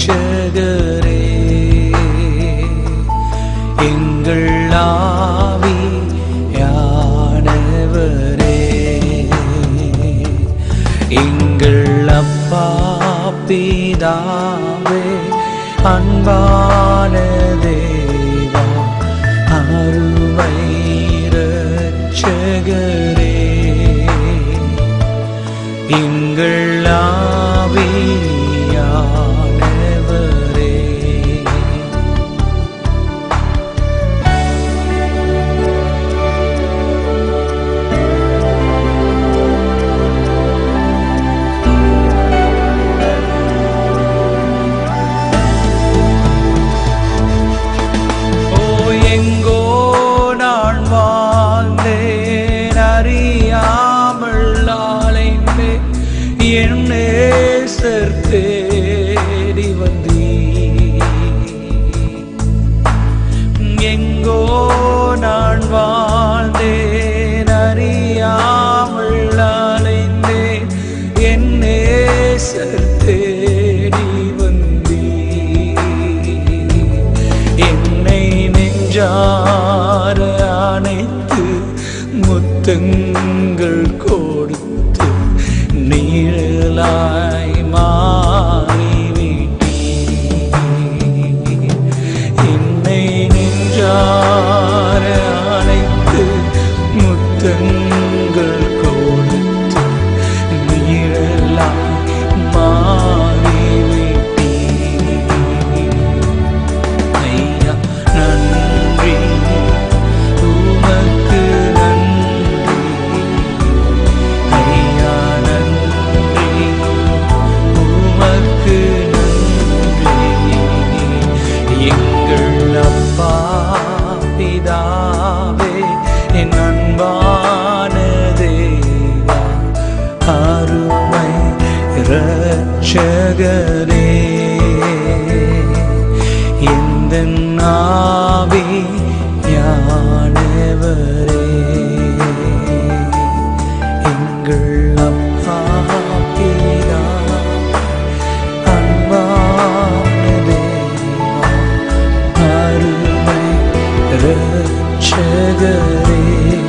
இரட்சகரே எங்கள் ஆவி யானவரே எங்கள் அப்பா பிதாவே அன்பான தேவா அருமை இரட்சகரே எங்கள் ஆவியானவரே ஓ எங்கோ நான் வாழ்ந்தேன் அறியாமல் அலைந்தேன் என் நேசர் தேடி வந்தீர் எங்கோ நான் வாழ்ந்தேன் அறியாமல் அலைந்தேன் என் நேசர் தேடி வந்தீர் என்னை நெஞ்சார அணைத்து முத்தங்கள் கொடுத்து நீழலாய் மாறிவிட்டீர் என்னை நெஞ்சார அணைத்து முத்தங்கள் கொடுத்து நீழலாய் மாறிவிட்டீர் ஐயா நன்றி உமக்கு நன்றி ஐயா நன்றி உமக்கு நன்றி எங்கள் அப்பா பிதாவே என் அன்பான தேவா அருமை இரட்சகரே எந்த நாவி யானவரே எங்கள் அப்பா பிதா அன்பான தேவா அருமை இரட்சகரே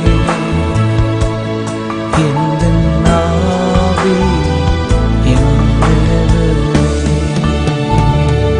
எந்த நாவி யானவரே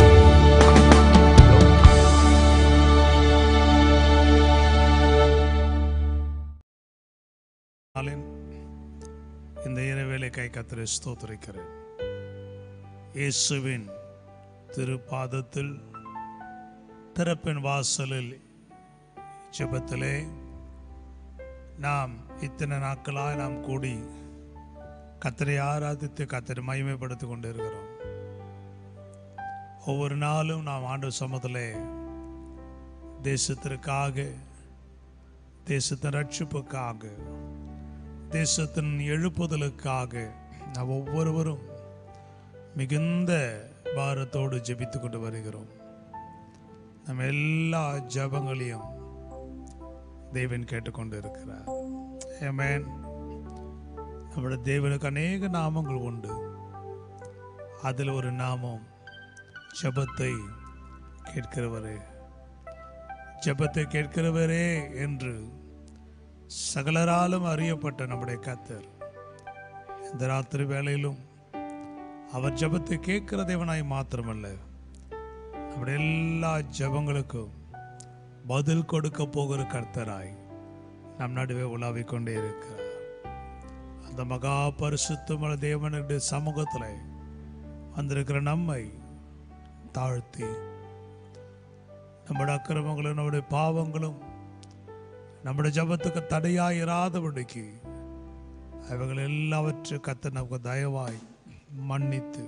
நாளின் இந்த இரவேளைக்காய் கத்திரை ஸ்தோத்திரிக்கிறேன் இயேசுவின் திருப்பாதத்தில் திறப்பின் வாசலில் ஜெபத்திலே நாம் இத்தனை நாட்களாய் நாம் கூடி கத்தரை ஆராதித்து கத்தரை மகிமைப்படுத்திக் கொண்டு இருக்கிறோம் ஒவ்வொரு நாளும் நாம் ஆண்டு சமத்திலே தேசத்திற்காக தேசத்தின் ரட்சிப்புக்காக தேசத்தின் எழுப்புதலுக்காக நாம் ஒவ்வொருவரும் மிகுந்த பாரத்தோடு ஜெபித்து கொண்டு வருகிறோம் நம்ம எல்லா ஜெபங்களையும் தேவன் கேட்டுக்கொண்டு இருக்கிறார் ஆமென் நம்முடைய தேவனுக்கு அநேக நாமங்கள் உண்டு அதில் ஒரு நாமம் ஜெபத்தை கேட்கிறவரே ஜெபத்தை கேட்கிறவரே என்று சகலராலும் அறியப்பட்ட நம்முடைய கத்தர் இந்த ராத்திரி வேளையிலும் அவர் ஜெபத்தை கேட்கிற தேவனாய் மாத்திரமல்ல நம்முடைய எல்லா ஜெபங்களுக்கும் பதில் கொடுக்க போகிற கர்த்தராய் நம் நடுவே உலாவிக் கொண்டே இருக்கிறார் அந்த மகா பரிசுத்தமுள்ள தேவனுடைய சமூகத்தில் வந்திருக்கிற நம்மை தாழ்த்தி நம்முடைய அக்கிரமங்களும் நம்முடைய பாவங்களும் நம்முடைய ஜபத்துக்கு தடையாய் இராதபடிக்கு அவைகள் எல்லாவற்றையும் கத்த நமக்கு தயவாய் மன்னித்து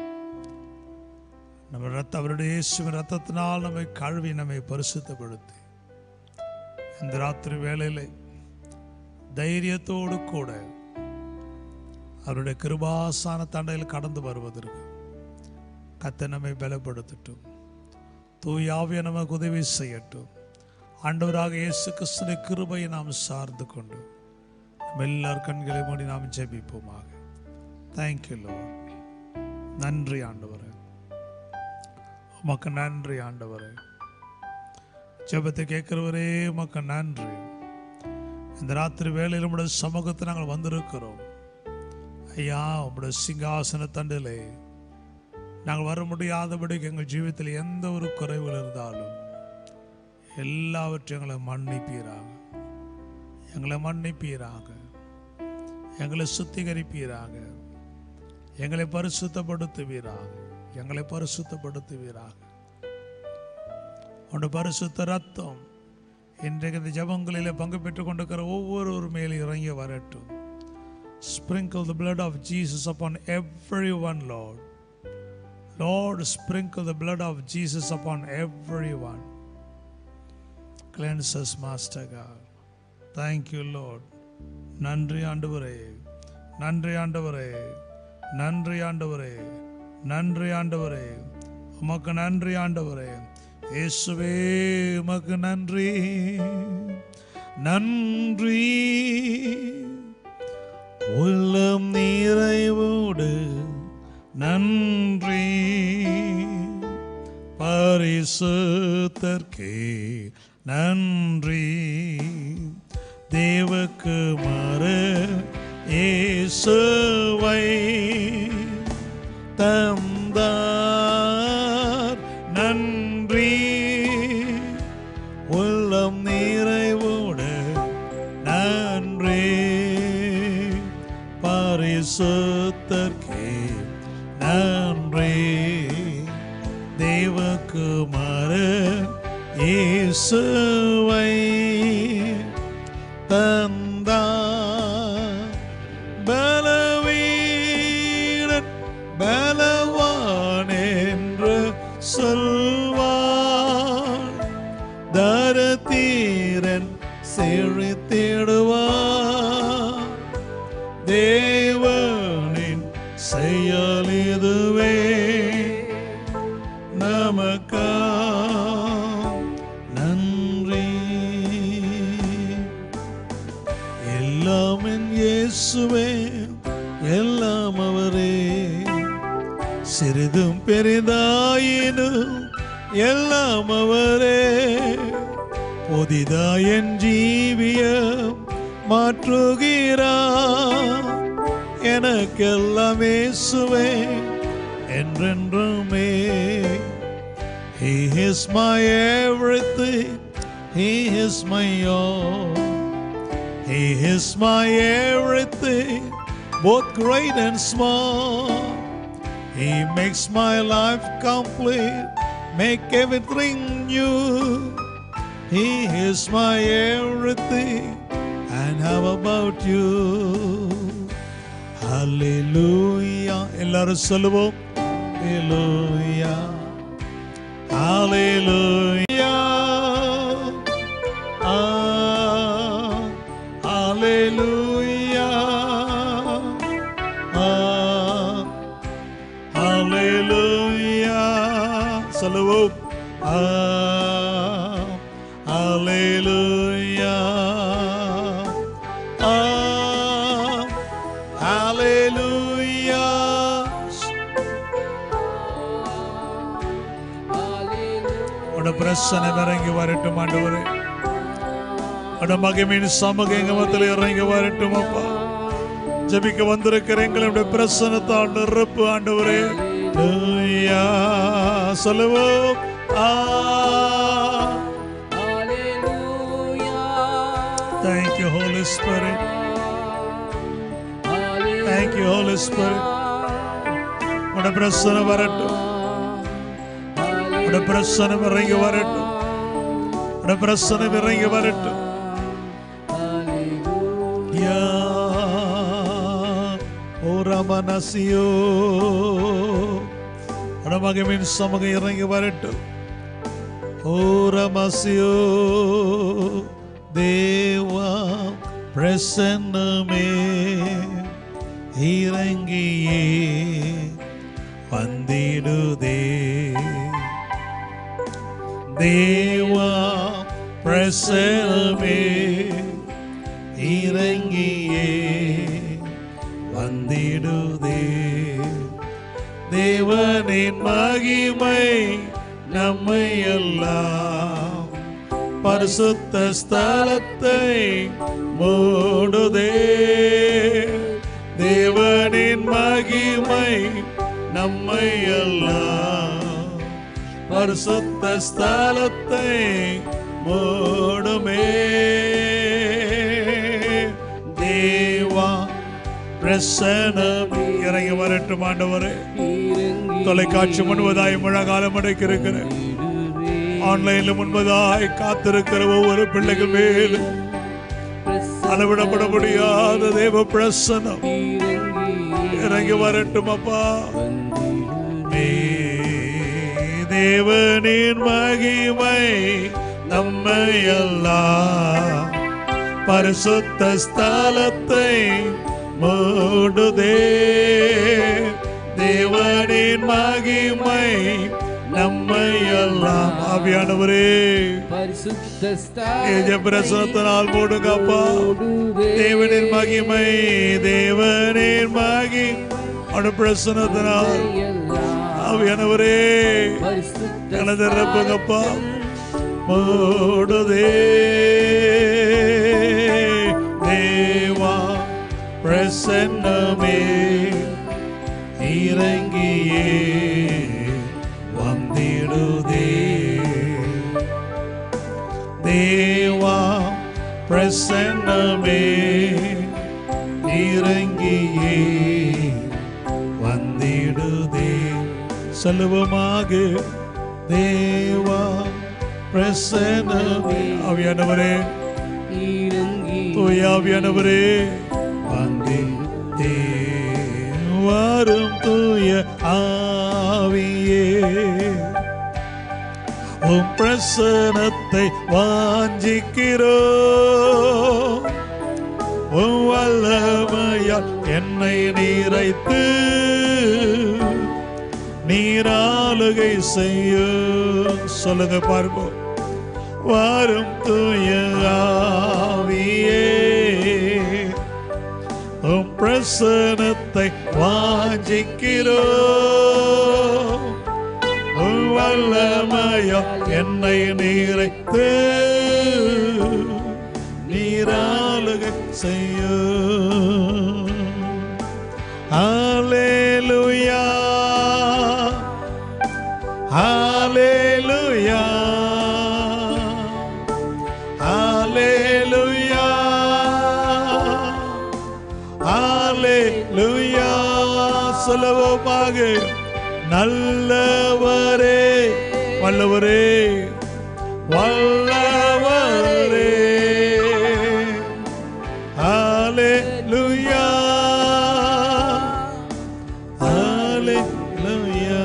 நம்ம ரத்த அவருடைய இயேசுவின் ரத்தத்தினால் நம்மை கழுவி நம்மை பரிசுத்தப்படுத்தி இந்த ராத்திரி வேளையில தைரியத்தோடு கூட அவருடைய கிருபாசான தண்டையில் கடந்து வருவதற்கு கத்த நம்மை பலப்படுத்தட்டும் தூயாவிய நமக்கு உதவி செய்யட்டும் ஆண்டவராக இயேசு கிறிஸ்துவின் கிருபையை நாம் சார்ந்து கொண்டு நம்ம எல்லார் கண்களை மூடி நாம் ஜெபிப்போமாக தேங்க்யூ லோர் நன்றி ஆண்டவரே உமக்கு நன்றி ஆண்டவரே ஜெபத்தை கேட்கிறவரே உமக்கு நன்றி இந்த ராத்திரி வேளையில் உடைய சமூகத்தை நாங்கள் வந்திருக்கிறோம் ஐயா உம்முடைய சிங்காசன தண்டிலே நாங்கள் வர முடியாதபடிக்கு எங்கள் ஜீவிதத்தில் எந்த ஒரு குறைவில் இருந்தாலும் எல்லாவற்றையும் எங்களை மன்னிப்பீராக எங்களை மன்னிப்பீராக எங்களை சுத்திகரிப்பீராக எங்களை பரிசுத்தப்படுத்துவீராக எங்களை பரிசுத்தப்படுத்துவீராக உன் பரிசுத்த ரத்தம் இன்றைக்கு இந்த ஜபங்களிலே பங்கு பெற்றுக் கொண்டிருக்கிற ஒவ்வொருவர் மேலும் இறங்கி வரட்டும் sprinkle the blood of Jesus upon everyone, Lord. Lord, sprinkle the blood of Jesus upon everyone. Cleanse us, Master God. Thank you, Lord. நன்றி ஆண்டவரே நன்றி ஆண்டவரே நன்றி ஆண்டவரே நன்றி ஆண்டவரே உமக்கு நன்றி ஆண்டவரே இயேசுவே உமக்கு நன்றி நன்றி உள்ளம் நிறைவோடு நன்றி பரிசுத்தர்க்கே நன்றி தேவக்கு மறு இயேசுவை தந்தார் நன்றி உள்ளம் நிறைவோடு நன்றி பரிசுத்தர்க்கே நன்றி தேவகுமார இயேசுவை தந்தா பலவீரன் பலவான் என்று சொல்வான் தரத்தீரன் செழித்திடுவான் தேவனின் செயல் இதுவே நமக்கா நன்றி எல்லாம் என் இயேசுவே எல்லாம் அவரே சிறிதும் பெரிதாயினும் எல்லாம் அவரே புதிதாய் என் ஜீவியம் மாற்றுகிறார் எனக்கெல்லாம் இயேசுவே என்றென்றுமே He is my everything He is my all He is my everything both great and small He makes my life complete make everything new He is my everything and how about you Hallelujah எல்லாரும் சொல்லுவோம் Hallelujah Hallelujah Ah, Hallelujah Ah, Hallelujah சொல்லுவோம் Ah, Hallelujah Ah, Hallelujah உட பிரசனம் இறங்கி வரட்டும் ஆண்டவரே உட மகிமையின் சமூக எங்கமத்தில் இறங்கி வரட்டும் அப்பா ஜெபிக்க வந்திருக்கிற எங்களுடைய பிரசனத்தால் நிரப்பு ஆண்டவரே ஹalleluya. சொல்லுவோம் ஆ Thank you, Holy Spirit. Thank you, Holy Spirit. உட பிரசனம் வரட்டும் உட பிரசனம் இறங்கி வரட்டும் உட பிரசனம் இறங்கி வரட்டும் யா ஓ ரமனசியோ உட மகமின் சமூகம் இறங்கி வரட்டும் ஓ ரமசியோ தேவா பிரசன்னமே இறங்கியே வந்திடுதே தேவா பிரசனமே இறங்கியே வந்திடுதே தேவனின் மகிமை நம்மை எல்லாம் பரிசுத்த ஸ்தலத்தை மூடுதே தேவனின் மகிமை நம்மை எல்லாம் பரிசுத்த ஸ்தலத்தை மூடுமே தேவா பிரசனம் இறங்கி வரட்டும் ஆண்டவரே தொலைக்காட்சி முழுவதாய் முழங்காலம் அடைக்க இருக்கிற ஆன்லைன்ல முன்பதாய் காத்திருக்கிற ஒவ்வொரு பிள்ளைகள் மேலும் அளவிடப்பட முடியாத தேவ பிரசனம் இறங்கி வரட்டும் அப்பா நீ தேவனின் மகிமை நம்மை எல்லாம் பரிசுத்த ஸ்தலத்தை மூடுதே தேவனின் மகிமை நம்மை எல்லாம் ஆவியானவரே ஏஜ பிரசனத்தினால் மூடுங்கப்பா தேவனின் மகிமை தேவனின் மகி அவனு பிரசனத்தினால் ஆவியானவரே எனது ரப்பங்கப்பா மூடுதே தேவா பிரசன்னமே இறங்கியே வந்திடுதே தேவா பிரசன்னமே இறங்கியே வந்திடுதே செல்வமாக தேவா பிரசன்னமே ஆவியானவரே தூயாவியானவரே வந்திடுதே வரும் தூய ஆவியே உம் பிரசனத்தை வாஞ்சிக்கிறோ உம் வல்லமையால் என்னை நீரைத்து நீராளுகை செய்யும் சொல்லுங்க பார்ப்போம் வரும் தூய ஆவியே உம் பிரசனத்தை வாஞ்சிக்கிறோ உம் வல்லமையோ என்னை நீரைத்து நீராளுகை செய்யும் ஹalleluya ஹalleluya ஹalleluya ஹalleluya சொல்லவோமாக நல்லவரே வல்லவரே வல்லவரே ஹalleluya ஹalleluya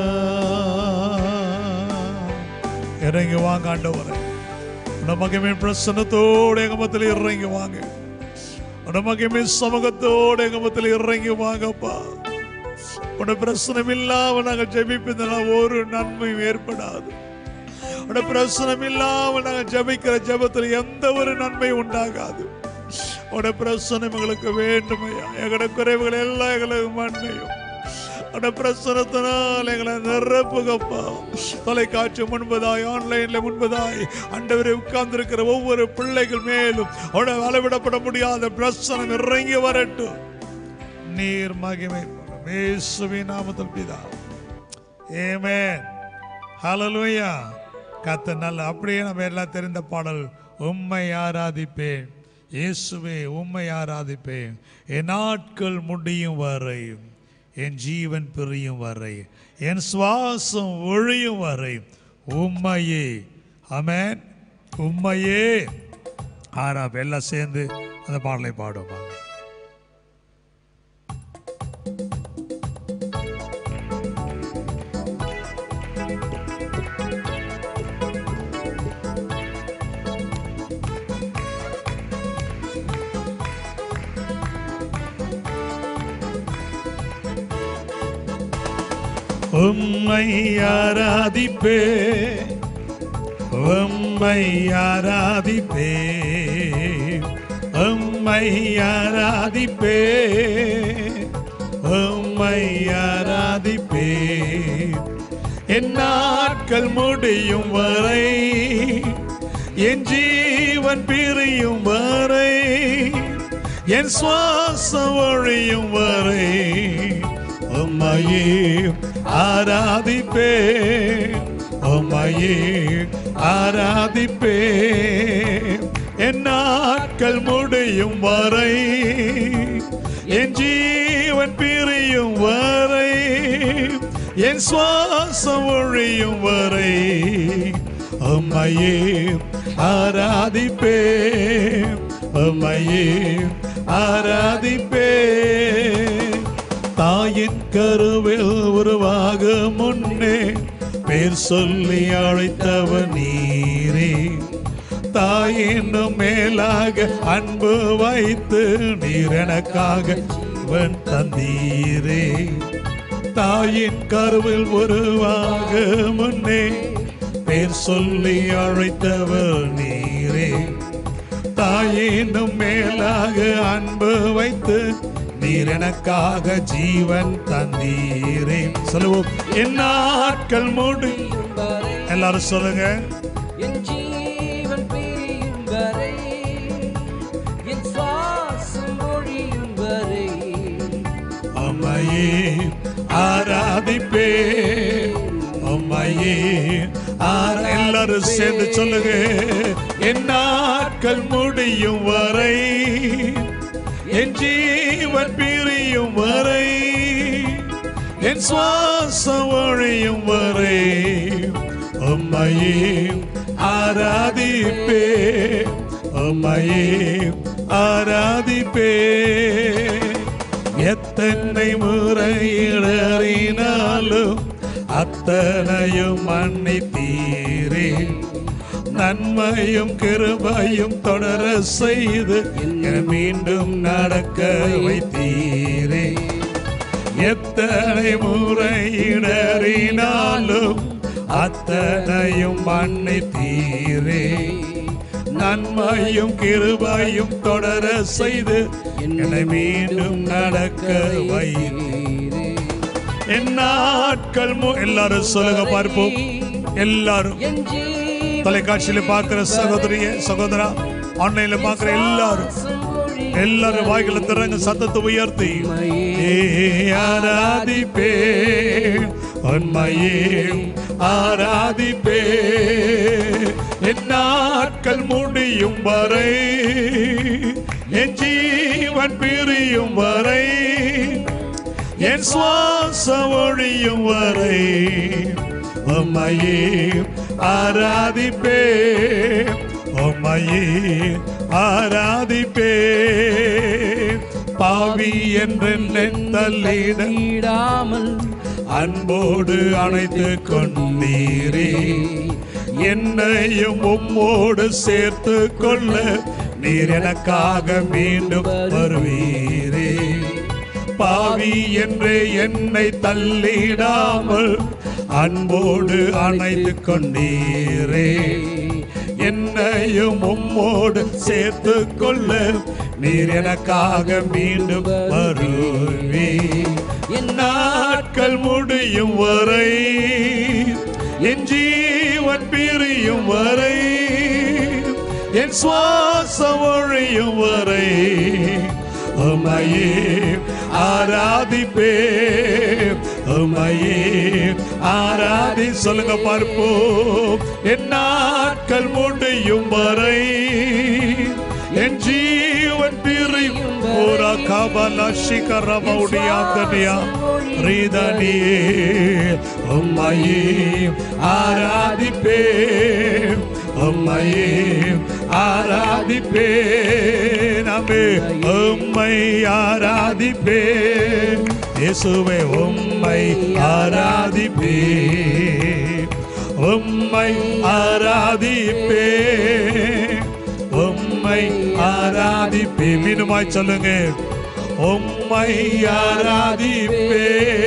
இறங்கி வாங்க ஆண்டவரே உன மகிமை பிரசன்னத்தோடு எங்க மத்தியில் இறங்கி வாங்க உன மகிமை சமூகத்தோடு எங்க மத்தியில் இறங்கி வாங்கப்பா உன பிரச்சனை இல்லாம நாங்க ஜெபிப்பதனால ஒரு நன்மையும் ஏற்படாது உன பிரச்சனை இல்லாம நாங்க ஜெபிக்கிற ஜெபத்தில் எந்த ஒரு நன்மையும் உண்டாகாது உட பிரச்சனை எங்களுக்கு வேண்டுமையா எங்களோட குறைவுகள் எல்லாம் எங்களுக்கு மண்ணையும் உட பிரசனத்தினால் எங்களை நிரப்புகப்பா தொலைக்காட்சி முன்பதாய் ஆன்லைன்ல முன்பதாய் அண்டவரை உட்கார்ந்திருக்கிற ஒவ்வொரு பிள்ளைகள் மேலும் உட அளவிடப்பட முடியாத பிரசனம் இறங்கி வரட்டும் நீர் மகிமைப்படும் இயேசுவின் நாமத்தில் பிதா ஏமேன் ஹalleluya கத்த நல்ல அப்படியே நம்ம எல்லாம் தெரிந்த பாடல் உம்மை ஆராதிப்பேன் இயேசுவே உம்மை ஆராதிப்பேன் என் நாட்கள் முடியும் வரை என் ஜீவன் பிரியும் வரை என் சுவாசம் ஒழியும் வரை உம்மையே அமேன் உம்மையே ஆராப் எல்லாம் சேர்ந்து அந்த பாடலை பாடுவாங்க உம்மை ஆராதிப்பே உம்மை ஆராதிப்பே உம்மை ஆராதிப்பே உம்மை ஆராதிப்பே என் நாட்கள் முடியும் வரை என் ஜீவன் பிரியும் வரை என் சுவாசம் ஒழியும் வரை உம்மையே ஆராதிப்பே உம்மையே ஆராதிப்பே என் நாட்கள் முடியும் வரை என் ஜீவன் பிரியும் வரை என் சுவாசம் ஒழியும் வரை உம்மையே ஆராதிப்பே உம்மையே ஆராதிப்பே தாயின் கருவில் உருவாக முன்னே பேர் சொல்லி அழைத்தவர் நீரே தாயினும் மேலாக அன்பு வைத்து நீர் எனக்காக ஜீவன் தந்தீரே தாயின் கருவில் உருவாக முன்னே பேர் சொல்லி அழைத்தவர் நீரே தாயினும் மேலாக அன்பு வைத்து நீர் எனக்காக ஜீவன் தந்தீரே சொல்லுவோம் என் நாட்கள் முடி வரை எல்லாரும் சொல்லுங்க என் ஜீவன் பிரியும் வரை என் சுவாசம் ஒழியும் வரை அம்மையே ஆராதிப்பே அம்மையே ஆர- எல்லாரும் சேர்ந்து சொல்லுங்க என் நாட்கள் முடியும் வரை என் ஜீவன் பிரியும் வரை என் சுவாசம் ஒழியும் வரை உம்மையே ஆராதிப்பே உம்மையே ஆராதிப்பே எத்தனை முறையிடறினாலும் அத்தனையும் மன்னித்தீரே நன்மையும் கிருபையும் தொடர செய்து என்னை மீண்டும் நடக்க வைத்தீரே எத்தனை முறையிடறினாலும் அத்தனையும் மன்னித்தீரே நன்மையும் கிருபையும் தொடர செய்து என்னை மீண்டும் நடக்க வைத்தீரே என் நாட்கள் மு- எல்லாரும் சொல்லுங்க பார்ப்போம் எல்லாரும் என் ஜீவன் தொலைக்காட்சியில பார்க்கிற சகோதரிய சகோதரா ஆன்லைன்ல பார்க்கிற எல்லாரும் எல்லாரும் வாய்களை திறங்க சத்தத்தை உயர்த்தி ஏ ஆராதிப்பே உண்மையே ஆராதிப்பே என் நாட்கள் முடியும் வரை என் ஜீவன் பிரியும் வரை என் சுவாசம் ஒழியும் வரை உம்மையே ஆராதிப்பே உம்மையே ஆராதிப்பே பாவி என்று தள்ளிட ஈடாமல் அன்போடு அணைத்து கொண்டீரே என்னையும் உம்மோடு சேர்த்து கொள்ள நீர் எனக்காக மீண்டும் வருவீரே பாவி என்று என்னை தள்ளிடாமல் அன்போடு அணைத்து கொண்டீரே என்னையும் உம்மோடு சேர்த்து கொள்ள நீர் எனக்காக மீண்டும் வருவே என் நாட்கள் முடியும் வரை என் ஜீவன் பிரியும் வரை என் சுவாசம் ஒழியும் வரை உம்மையே ஆராதிப்பே உம்மையே ஆராதி சொல்லுங்க பார்ப்போம் என் நாட்கள் முடியும் வரை என் ஜீவன் பிரியும் ஓரா கபல சிகரமௌடியாந்தனியா ரீதனியே உம்மையே ஆராதிப்பே உம்மையே ஆராதிப்பே நம்பே உம்மை ஆராதிப்பே இயேசுவே உம்மை ஆராதிப்பே உம்மை ஆராதிப்பே உம்மை ஆராதிப்பே மீனுமாய் சொல்லுங்க உம்மை ஆராதிப்பே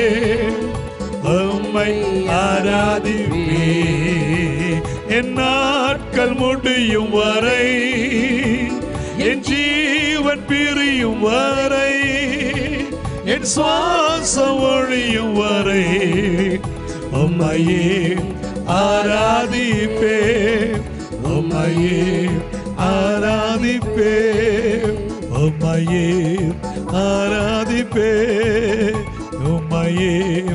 உம்மை ஆராதிப்பே என் நாட்கள் முடியும் வரை என் ஜீவன் பிரியும் வரை என் சுவாசம் ஒழியும் வரை உம்மையே ஆராதிப்பே உம்மையே ஆராதிப்பே உம்மையே ஆராதிப்பே உம்மையே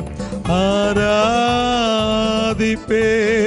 ஆராதிப்பே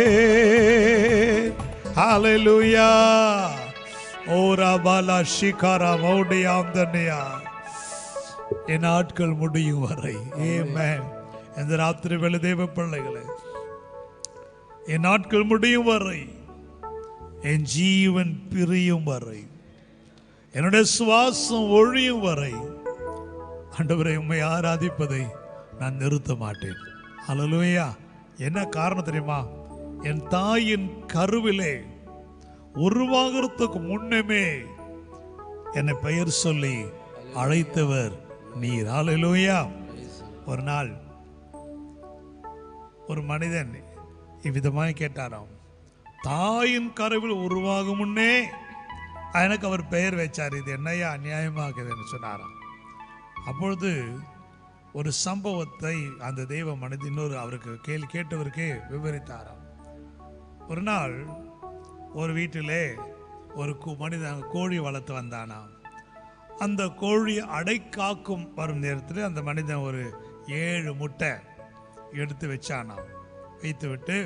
ஹalleluya ஓரா பாலா ஷிகாரா மௌடியாம் தன்னையா என் ஆட்கள் முடியும் வரை ஏமேன் இந்த ராத்திரி வேலை தேவ பிள்ளைகளே என் நாட்கள் முடியும் வரை என் ஜீவன் பிரியும் வரை என்னுடைய சுவாசம் ஒழியும் வரை ஆண்டவரை உண்மை ஆராதிப்பதை நான் நிறுத்த மாட்டேன் ஹalleluya என்ன காரணம் தெரியுமா என் தாயின் கருவிலே உருவாகிறதுக்கு முன்னமே என்னை பெயர் சொல்லி அழைத்தவர் நீர் ஹalleluya ஒரு நாள் ஒரு மனிதன் இவ்விதமாய் கேட்டாராம் தாயின் கருவில் உருவாகும் முன்னே எனக்கு அவர் பெயர் வச்சார் இது என்னையா அநியாயமாகுதுன்னு சொன்னாராம் அப்பொழுது ஒரு சம்பவத்தை அந்த தெய்வ மனிதன் இன்னொரு அவருக்கு கேள்வி கேட்டவருக்கு விவரித்தாராம் ஒரு நாள் ஒரு வீட்டிலே ஒரு கு- மனிதன் கோழி வளர்த்து வந்தானாம் அந்த கோழி அடை காக்கும் வரும் நேரத்தில் அந்த மனிதன் ஒரு ஏழு முட்டை எடுத்து வச்சானாம் வைத்து விட்டு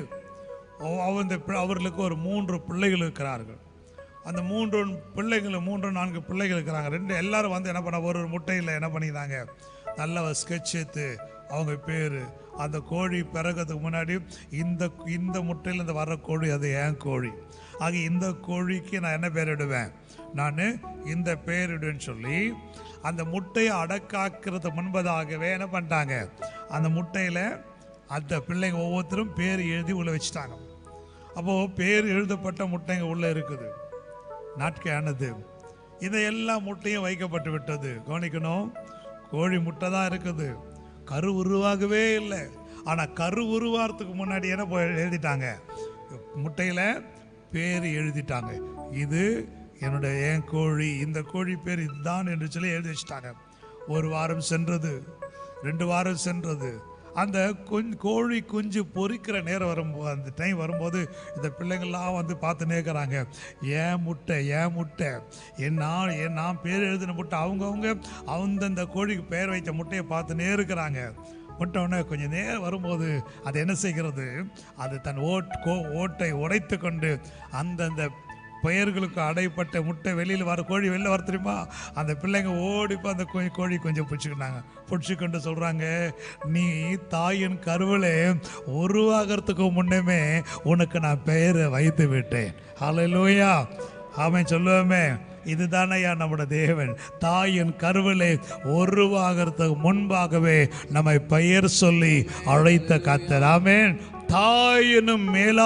அவ- அவன் பி- அவர்களுக்கு ஒரு மூன்று பிள்ளைகள் இருக்கிறார்கள் அந்த மூன்று பிள்ளைகள் மூன்று நான்கு பிள்ளைகள் இருக்கிறாங்க ரெண்டு எல்லாரும் வந்து என்ன பண்ண ஒரு ஒரு முட்டையில் என்ன பண்ணிக்கிறாங்க நல்ல ஸ்கெட்ச் எடுத்து அவங்க பேர் அந்த கோழி பிறகுறதுக்கு முன்னாடி இந்த இந்த முட்டையில் இந்த வர்ற கோழி அது என் கோழி ஆக இந்த கோழிக்கு நான் என்ன பேரிடுவேன் நான் இந்த பேரிடுவேன்னு சொல்லி அந்த முட்டையை அடக்காக்கிறது முன்பதாகவே என்ன பண்ணிட்டாங்க அந்த முட்டையில் அந்த பிள்ளைங்க ஒவ்வொருத்தரும் பேர் எழுதி உள்ள வச்சுட்டாங்க அப்போது பேர் எழுதப்பட்ட முட்டைங்க உள்ளே இருக்குது நாட்கையானது இதை எல்லா முட்டையும் வைக்கப்பட்டு விட்டது கவனிக்கணும் கோழி முட்டை தான் இருக்குது கரு உருவாகவே இல்லை ஆனால் கரு உருவாகிறதுக்கு முன்னாடி என்ன போய் எழுதிட்டாங்க முட்டையில் பேர் எழுதிட்டாங்க இது என்னுடைய என் கோழி இந்த கோழி பேர் இதுதான் என்று சொல்லி எழுதி வச்சுட்டாங்க ஒரு வாரம் சென்றது ரெண்டு வாரம் சென்றது அந்த குஞ்சு கோழி குஞ்சு பொரிக்கிற நேரம் வரும்போது அந்த டைம் வரும்போது இந்த பிள்ளைங்கள்லாம் வந்து பார்த்து நேர்க்கிறாங்க ஏன் முட்டை ஏன் முட்டை என் நான் என் நான் பேர் எழுதின முட்டை அவங்கவுங்க அந்தந்த கோழிக்கு பெயர் வைத்த முட்டையை பார்த்து நேருக்கிறாங்க முட்டை உடனே கொஞ்சம் நேரம் வரும்போது அது என்ன செய்கிறது அது தன் ஓட் கோ ஓட்டை உடைத்து கொண்டு அந்தந்த பெயர்களுக்கு அடைப்பட்ட முட்டை வெளியில் வர கோழி வெளில வர தெரியுமா அந்த பிள்ளைங்க ஓடி போய் அந்த கோழி கோழி கொஞ்சம் பிடிச்சிக்கிட்டாங்க பிடிச்சிக்கொண்டு சொல்கிறாங்க நீ தாயின் கருவிலே உருவாகிறதுக்கு முன்னமே உனக்கு நான் பெயரை வைத்து விட்டேன் ஹalleluya அவன் சொல்லுவோமே இதுதானையா நம்முடைய தேவன் தாயின் கருவிலே உருவாகிறதுக்கு முன்பாகவே நம்மை பெயர் சொல்லி அழைத்த கத்தர் ஆமென் தாயினும்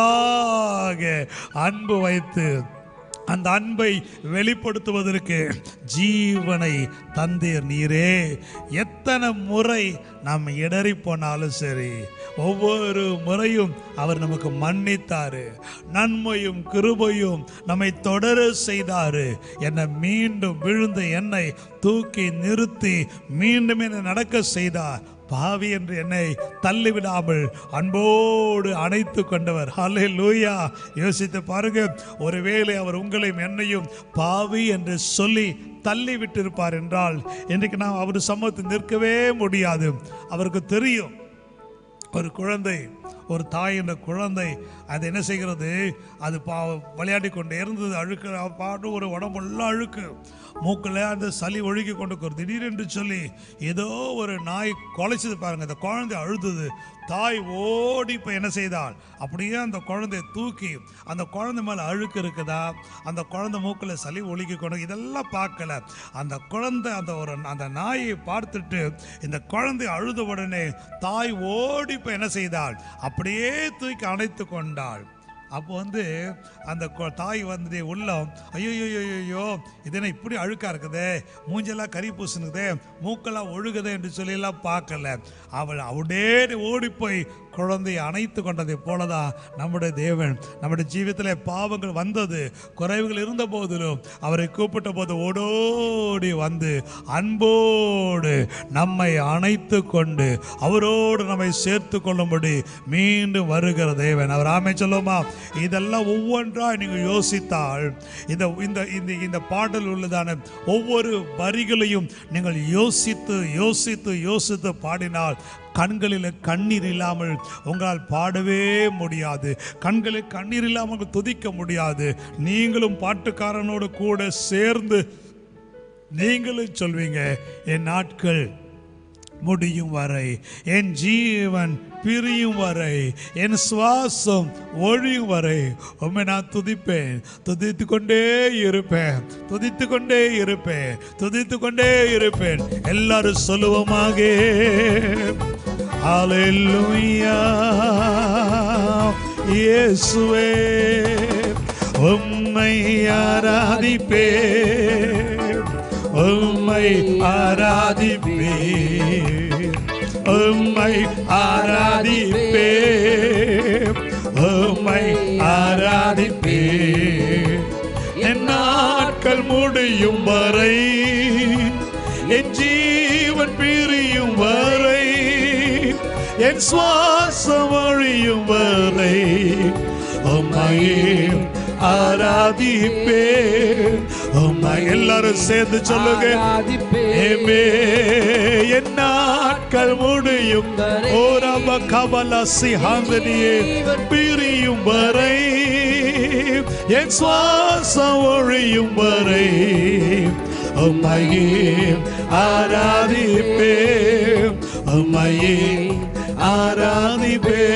மேலாக அன்பு வைத்து அந்த அன்பை வெளிப்படுத்துவதற்கு ஜீவனை தந்தீர் நீரே எத்தனை முறை நாம் இடறி போனாலும் சரி ஒவ்வொரு முறையும் அவர் நமக்கு மன்னித்தாரு நன்மையும் கிருபையும் நம்மை தொடர செய்தாரு என்னை மீண்டும் விழுந்த என்னை தூக்கி நிறுத்தி மீண்டும் என்னை நடக்க செய்தார் பாவி என்று என்னை தள்ளிவிடாமல் அன்போடு அணைத்து கொண்டவர் ஹலே லூயா யோசித்து பாருங்க ஒருவேளை அவர் உங்களையும் என்னையும் பாவி என்று சொல்லி தள்ளி விட்டிருப்பார் என்றால் இன்றைக்கு நாம் அவர் சமூகத்தில் நிற்கவே முடியாது அவருக்கு தெரியும் ஒரு குழந்தை ஒரு தாய் என்ற குழந்தை அது என்ன செய்கிறது அது பா விளையாடி கொண்டே இருந்தது அழுக்கு பாட்டு ஒரு உடம்பெல்லாம் அழுக்கு மூக்கில் அந்த சளி ஒழுகி கொண்டு ஒரு திடீரென்று சொல்லி ஏதோ ஒரு நாய் குலைச்சது பாருங்க அந்த குழந்தை அழுதது தாய் ஓடி இப்போ என்ன செய்தாள் அப்படியே அந்த குழந்தையை தூக்கி அந்த குழந்தை மேலே அழுக்கு இருக்குதா அந்த குழந்தை மூக்கில் சளி ஒழுகி கொண்டு இதெல்லாம் பார்க்கல அந்த குழந்தை அந்த ஒரு அந்த நாயை பார்த்துட்டு இந்த குழந்தை அழுத உடனே தாய் ஓடி இப்போ என்ன செய்தாள் அப்படியே தூக்கி அணைத்து கொண்டாள் அப்போ வந்து அந்த கொ- தாய் வந்து உள்ளம் ஐயோ ஐயோ இது என்ன இப்படி அழுக்கா இருக்குதே மூஞ்செல்லாம் கறி பூசுனுக்குதே மூக்கெல்லாம் ஒழுகுதே என்று சொல்லி எல்லாம் பார்க்கல அவள் அப்படியே ஓடி போய் குழந்தையை அணைத்து கொண்டதை போலதான் நம்முடைய தேவன் நம்முடைய ஜீவிதத்திலே பாவங்கள் வந்தது குறைவுகள் இருந்த போதிலும் அவரை கூப்பிட்ட போது ஓடோடி வந்து அன்போடு நம்மை அணைத்து கொண்டு அவரோடு நம்மை சேர்த்து கொள்ளும்படி மீண்டும் வருகிற தேவன் அவர் ஆமை சொல்லுமா இதெல்லாம் ஒவ்வொன்றா நீங்கள் யோசித்தால் இந்த இந்த இந்த இந்த பாடல் உள்ளதான ஒவ்வொரு வரிகளையும் நீங்கள் யோசித்து யோசித்து யோசித்து பாடினால் கண்களில் கண்ணீர் இல்லாமல் உங்களால் பாடவே முடியாது கண்களில் கண்ணீர் இல்லாமல் துதிக்க முடியாது நீங்களும் பாட்டுக்காரனோடு கூட சேர்ந்து நீங்களும் சொல்வீங்க என் நாட்கள் முடியும் வரை என் ஜீவன் பிரியும் வரை என் சுவாசம் ஒழியும் வரை உண்மை நான் துதிப்பேன் துதித்து கொண்டே இருப்பேன் துதித்து கொண்டே இருப்பேன் துதித்து கொண்டே இருப்பேன் எல்லாரும் சொல்லுவோமாக ஹalleluya இயேசுவே உம்மை ஆராதிப்பேன் உம்மை ஆராதிப்பேன் உம்மை ஆராதிப்பேன் உம்மை ஆராதிப்பேன் என் நாட்கள் முடியும் வரை என் ஜீவன் பிரியும் வரை என் சுவாசம் அழியும் வரை உம்மையே ஆராதிப்பேன் உம்மை எல்லாரும் சேர்ந்து சொல்லுங்க ஏமே என் நாட்கள் முடியும் ஓரம கபல சிஹாந்தனியே பிரியும் வரை என் சுவாசம் ஒழியும் வரை உம்மையே ஆராதிப்பே உம்மையே ஆராதிப்பே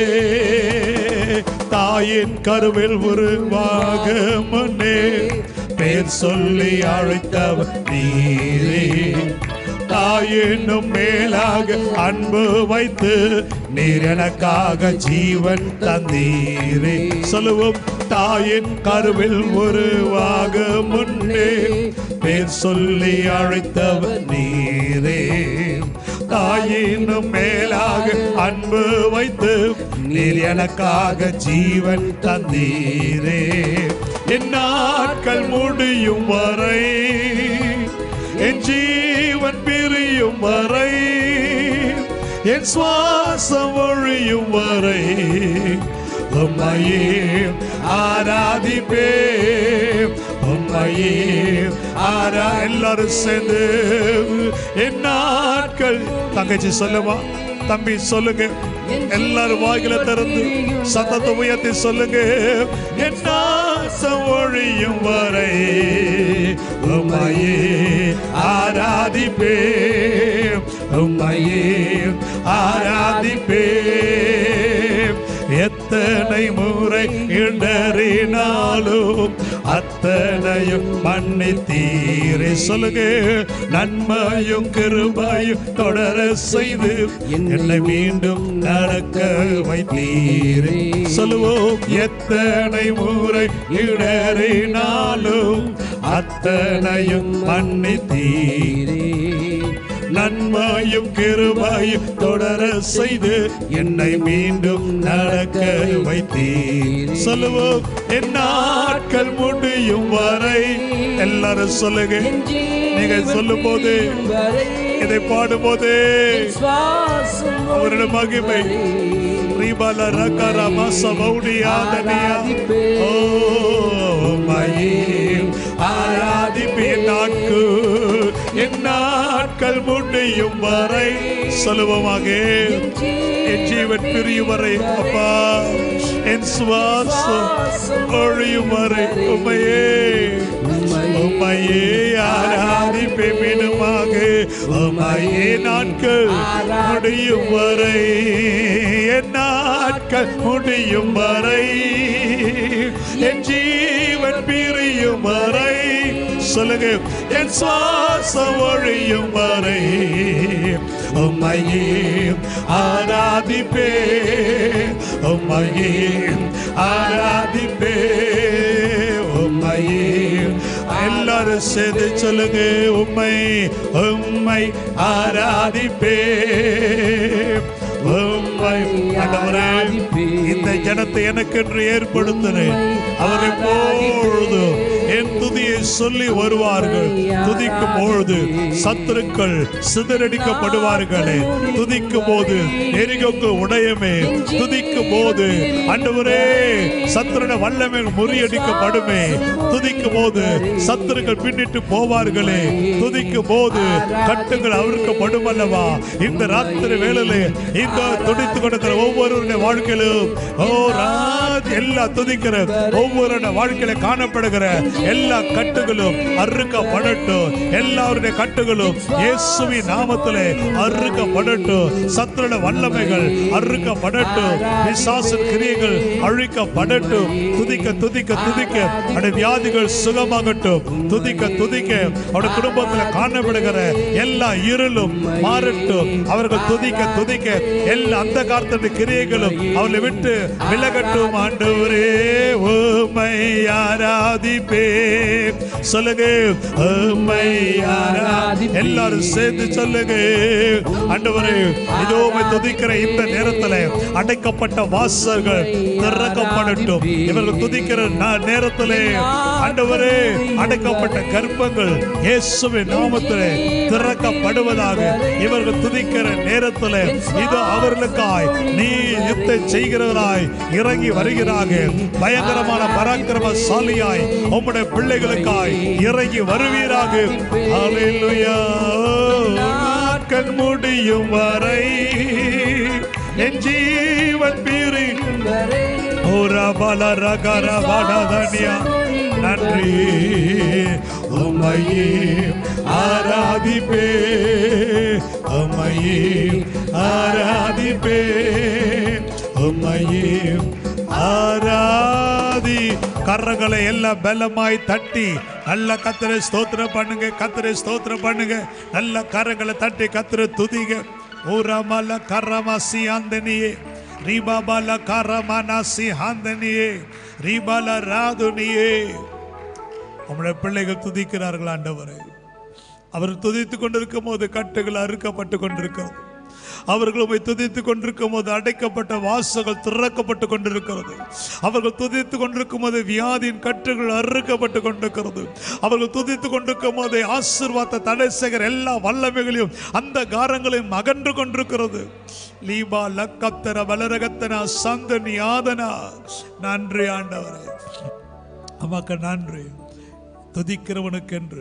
தாயின் கருவில் உருவாக முன்னே பேர் சொல்லி அழைத்தவர் நீரே தாயினும் மேலாக அன்பு வைத்து நீர் எனக்காக ஜீவன் தந்தீரே சொல்லுவோம் தாயின் கருவில் உருவாக முன்னே பேர் சொல்லி அழைத்தவர் நீரே தாயினும் மேலாக அன்பு வைத்து நீர் எனக்காக ஜீவன் தந்தீரே என் நாட்கள் முடியும் வரை என் ஜீவன் பிரியும் வரை என் சுவாசம் ஒழியும் வரை உம்மையே ஆராதிப்பே உம்மையே ஆரா எல்லாரும் சேர்ந்து என் நாட்கள் தங்கச்சி சொல்லுமா தம்பி சொல்லுங்க எல்லாரும் வாயில திறந்து சத்தத்தை உயர்த்தி சொல்லுங்க என் நாசம் ஒழியும் வரை உம்மையே ஆராதிப்பே உம்மையே ஆராதிப்பே எத்தனை முறை இடறினாலும் அத்தனையும் மன்னித்தீரே சொல்லுங்க நன்மையும் கிருபையும் தொடர செய்து என்னை மீண்டும் நடக்க வைத்தீரே சொல்லுவோம் எத்தனை முறை இடறினாலும் அத்தனையும் மன்னித்தீரே நன்மையும் கிருபையும் தொடர செய்து என்னை மீண்டும் நடக்க வைத்தீர் சொல்லுவோம் என் நாட்கள் முடியும் வரை எல்லாரும் சொல்லுங்க நீங்க சொல்லும் போது இதை பாடும் போது அவருடைய மகிமை ரீபால ரகர மசவௌடியாதனியா ஓ மயில் ஆராதிப்பேன் நாட்கு என் நாட்கள் முடியும் வரை சொல்லுவோமாக என் ஜீவன் பிரியும் வரை அப்பா என் சுவாசம் ஒழியும் வரை உமையே உமையே ஆராதிப்பே மீனுமாக உமையே நாட்கள் முடியும் வரை என் நாட்கள் முடியும் வரை என் ஜீவன் பிரியும் வரை சொல்லுங்க என் சுவாசம் ஒழியும் வரை உம்மையே ஆராதிப்பே உம்மையே ஆராதிப்பே உம்மையே எல்லாரும் சேர்ந்து சொல்லுங்க உம்மை உம்மை ஆராதிப்பே உம்மை ஆண்டவரே ஜனத்தை எனக்கென்று ஏற்படுத்தினேன் அவர் எப்பொழுதும் என் துதியை சொல்லி வருவார்கள் துதிக்கும் பொழுது சத்துருக்கள் சிதறடிக்கப்படுவார்களே துதிக்கும் போது எரிகொக்கு உடையமே துதிக்கும் போது ஆண்டவரே சத்துருட வல்லமை முறியடிக்கப்படுமே துதிக்கும் போது சத்துருக்கள் பின்னிட்டு போவார்களே துதிக்கும் போது கட்டுகள் அவிழ்க்கப்படும் அல்லவா இந்த ராத்திரி வேளையிலே இந்த துடித்து கொடுக்கிற ஒவ்வொருவருடைய வாழ்க்கையிலும் ஓ ராத் எல்லா துதிக்கிற ஒவ்வொருடைய வாழ்க்கையில காணப்படுகிற எல்லா கட்டுகளும் அறுக்கப்படட்டும் எல்லாருடைய கட்டுகளும் இயேசுவின் நாமத்திலே அறுக்கப்படட்டும் சத்துருட வல்லமைகள் அறுக்கப்படட்டும் பிசாசின் கிரியைகள் அழிக்கப்படட்டும் துதிக்க துதிக்க துதிக்க அவருடைய வியாதிகள் சுகமாகட்டும் துதிக்க துதிக்க அவருடைய குடும்பத்தில் காணப்படுகிற எல்லா இருளும் மாறட்டும் அவர்கள் துதிக்க துதிக்க எல்லா அந்த காலத்துடைய கிரியைகளும் அவளை விட்டு விலகட்டும் ஆண்டவரே உம்மை ஆராதிப்பே சொல்லுங்க உம்மை ஆராதி எல்லாரும் சேர்ந்து சொல்லுங்க ஆண்டவரே இதோ உம்மை துதிக்கிற இந்த நேரத்துல அடைக்கப்பட்ட வாசல்கள் திறக்கப்படட்டும் இவர்கள் துதிக்கிற நா- நேரத்திலே ஆண்டவரே அடைக்கப்பட்ட கர்ப்பங்கள் இயேசுவின் நாமத்திலே திறக்கப்படுவதாக இவர்கள் துதிக்கிற நேரத்திலே இது அவர்களுக்காய் நீ யுத்தம் செய்கிறவராய் இறங்கி வருகிறாக பயங்கரமான பராக்கிரமசாலியாய் உம்முடைய பிள்ளைகளுக்காய் இறங்கி வருவீராக ஹalleluya நாட்கள் முடியும் வரை என் ஜீவன் பீரி வரை ஓரபல ரகர வடதனியா நன்றி உம்மையே ஆராதிப்பே உம்மையே ஆராதிப்பே உம்மையே ஆராதி கரங்களை எல்லாம் பலமாய் தட்டி நல்ல கத்திரை ஸ்தோத்திரம் பண்ணுங்க கத்திரை ஸ்தோத்திரம் பண்ணுங்க நல்ல கரங்களை தட்டி கத்திரை துதிங்க ஊரமல கரமசி ஆந்தனியே ரீபாபால கரமனசி ஆந்தனியே ரீபால ராதுனியே உம்முடைய பிள்ளைகள் துதிக்கிறார்கள் ஆண்டவரே அவர் துதித்துக் கொண்டிருக்கும் போது கட்டுகள் அறுக்கப்பட்டு கொண்டிருக்கிறது அவர்கள் உம்மை துதித்துக் கொண்டிருக்கும் போது அடைக்கப்பட்ட வாசல்கள் திறக்கப்பட்டு கொண்டிருக்கிறது அவர்கள் துதித்துக் கொண்டிருக்கும் போது வியாதியின் கட்டுகள் அறுக்கப்பட்டு கொண்டிருக்கிறது அவர்கள் துதித்துக் கொண்டிருக்கும் போது ஆசீர்வாத தடை செய்கிற எல்லா வல்லமைகளையும் அந்த காரங்களையும் அகன்று கொண்டிருக்கிறது லீபா லக்கத்தர வலரகத்தனா சந்தனி ஆதனா நன்றி ஆண்டவரே அம்மாக்கு நன்றி துதிக்கிறவனுக்கென்று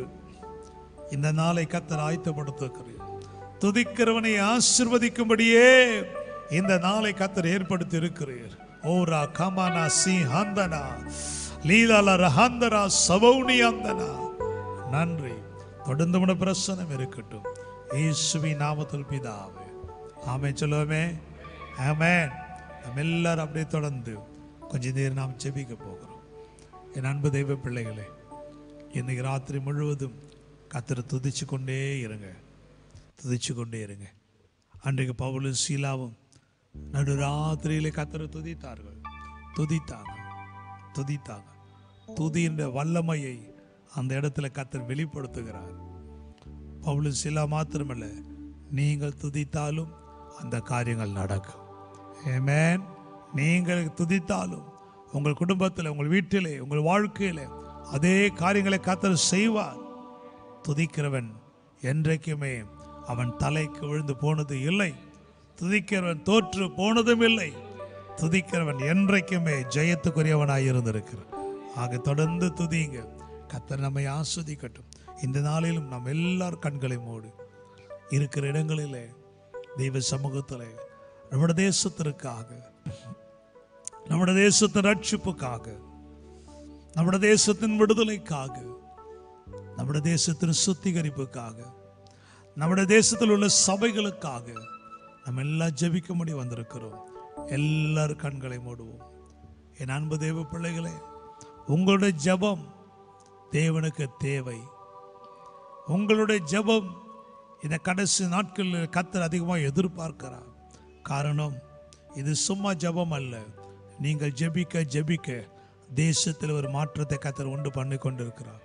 இந்த நாளை கத்தர் ஆயத்தப்படுத்துகிறேன் துதிக்கிறவனை ஆசிர்வதிக்கும்படியே இந்த நாளை கத்தர் ஏற்படுத்தி இருக்கிறீர் ஓரா கமானா சி ஹந்தனா லீலால ரஹந்தரா சபௌனி அந்தனா நன்றி தொடர்ந்து உன பிரசனம் இருக்கட்டும் இயேசுவி நாமத்தில் பிதாவே ஆமே சொல்லுவோமே ஆமென் நம்ம எல்லாரும் அப்படியே தொடர்ந்து கொஞ்ச நேரம் நாம் ஜெபிக்க போகிறோம் என் அன்பு தெய்வ பிள்ளைகளே இன்னைக்கு ராத்திரி முழுவதும் கத்தரை துதிச்சு கொண்டே இருங்க துதிச்சு கொண்டே இருங்க அன்றைக்கு பவுலும் சீலாவும் நடு ராத்திரியிலே கத்தரை துதித்தார்கள் துதித்தாங்க துதித்தாங்க துதின்ற வல்லமையை அந்த இடத்துல கத்தர் வெளிப்படுத்துகிறார் பவுலும் சீலா மாத்திரமல்ல நீங்கள் துதித்தாலும் அந்த காரியங்கள் நடக்கும் ஏமேன் நீங்கள் துதித்தாலும் உங்கள் குடும்பத்தில் உங்கள் வீட்டிலே உங்கள் வாழ்க்கையிலே அதே காரியங்களை கத்தர் செய்வார் துதிக்கிறவன் என்றைக்குமே அவன் தலைக்கு விழுந்து போனது இல்லை துதிக்கிறவன் தோற்று போனதும் இல்லை துதிக்கிறவன் என்றைக்குமே ஜெயத்துக்குரியவனாய் இருந்திருக்கிறான் ஆக தொடர்ந்து துதிங்க கத்தர் நம்மை ஆஸ்வதிக்கட்டும் இந்த நாளிலும் நாம் எல்லார் கண்களை மூடு இருக்கிற இடங்களிலே தெய்வ சமூகத்திலே நம்முடைய தேசத்திற்காக நம்முடைய தேசத்தின் ரட்சிப்புக்காக நம்முடைய தேசத்தின் விடுதலைக்காக நம்முடைய தேசத்தின் சுத்திகரிப்புக்காக நம்முடைய தேசத்தில் உள்ள சபைகளுக்காக நம்ம எல்லாம் ஜெபிக்கும்படி வந்திருக்கிறோம் எல்லார் கண்களை மூடுவோம் என் அன்பு தேவ பிள்ளைகளே உங்களுடைய ஜெபம் தேவனுக்கு தேவை உங்களுடைய ஜெபம் இந்த கடைசி நாட்களில் கத்தர் அதிகமாக எதிர்பார்க்கிறார் காரணம் இது சும்மா ஜெபம் அல்ல நீங்கள் ஜெபிக்க ஜெபிக்க தேசத்தில் ஒரு மாற்றத்தை கத்தர் உண்டு பண்ணி கொண்டிருக்கிறார்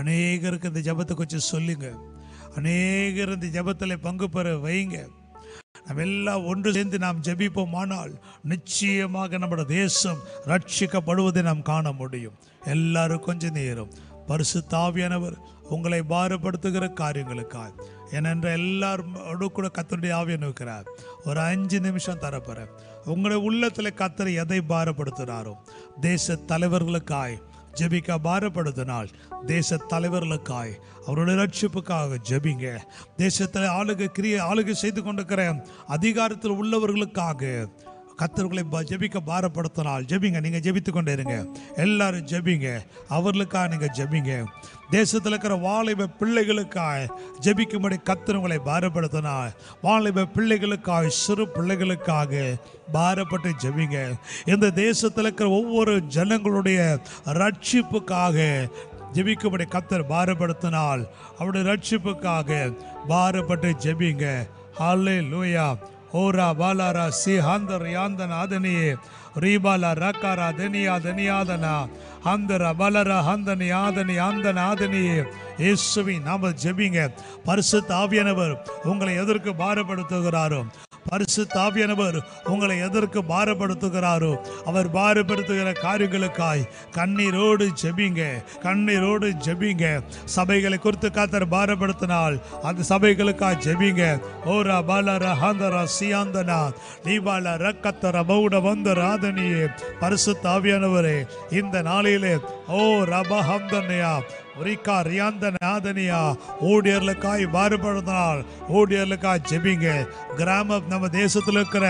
அநேகருக்கு இந்த ஜெபத்தை கொஞ்சம் சொல்லுங்க அநேகர் இந்த ஜெபத்தில் பங்கு பெற வைங்க நாம் எல்லாம் ஒன்று சேர்ந்து நாம் ஜெபிப்போமானால் நிச்சயமாக நம்முடைய தேசம் ரட்சிக்கப்படுவதை நாம் காண முடியும் எல்லாரும் கொஞ்ச நேரம் பரிசுத்தாவியானவர் உங்களை பாரப்படுத்துகிற காரியங்களுக்காய் ஏனென்ற எல்லாரோடு கூட கத்தருடைய ஆவியன் இருக்கிறார் ஒரு அஞ்சு நிமிஷம் தரப்போறேன் உங்களுடைய உள்ளத்தில் கத்தர் எதை பாரப்படுத்துகிறாரோ தேச தலைவர்களுக்காய் ஜெபிக்க பாரப்படுத்தினால் தேச தலைவர்களுக்காய் அவருடைய ரட்சிப்புக்காக ஜெபிங்க தேசத்தில் ஆளுகை கிரிய ஆளுகை செய்து கொண்டிருக்கிற அதிகாரத்தில் உள்ளவர்களுக்காக கத்தர்களை ப- ஜெபிக்க பாரப்படுத்தினால் ஜெபிங்க நீங்க ஜெபித்து கொண்டே இருங்க எல்லாரும் ஜெபிங்க அவர்களுக்காக நீங்க ஜெபிங்க தேசத்தில் இருக்கிற வாலிப பிள்ளைகளுக்காய் ஜெபிக்கும்படி கத்தர் பாரப்படுத்தினால் வாலிப பிள்ளைகளுக்காய் சிறு பிள்ளைகளுக்காக பாரப்பட்டு ஜெபிங்க இந்த தேசத்தில் இருக்கிற ஒவ்வொரு ஜனங்களுடைய ரட்சிப்புக்காக ஜெபிக்கும்படி கத்தர் பாரப்படுத்தினால் அவருடைய ரட்சிப்புக்காக பாரப்பட்டு ஜெபிங்க ஹாலே லூயா ஓரா பாலாரா சி ஹாந்தர் யாந்தன் ஆதனியே ரீபாலா ரக்காரா தனியா தனியாதனா ஹந்தர பலர ஹந்தனி ஆதனி ஆந்தன் ஆதனியே இயேசுவி நாம ஜெபிங்க பரிசுத்த ஆவியானவர் உங்களை எதற்கு பாரப்படுத்துகிறாரோ பரிசு தாவியானவர் உங்களை எதற்கு பாரப்படுத்துகிறாரோ அவர் பாரப்படுத்துகிற காரியங்களுக்காய் கண்ணீரோடு ஜெபிங்க கண்ணீரோடு ஜெபிங்க சபைகளை குறித்து காத்தர் பாரப்படுத்தினால் அந்த சபைகளுக்காய் ஜெபிங்க ஓரா பாலர ஹாந்தரா சியாந்தனா நீபால ரக்கத்தர பௌட வந்த ராதனியே பரிசு தாவியானவரே இந்த நாளிலே ஓ ரப ஹம்தனையா ரிகா ரியாந்த நாதனியா ஊழியர்களுக்காய் பாடுபடுத்தினால் ஊழியர்களுக்காய் ஜெபிங்க கிராம நம்ம தேசத்தில் இருக்கிற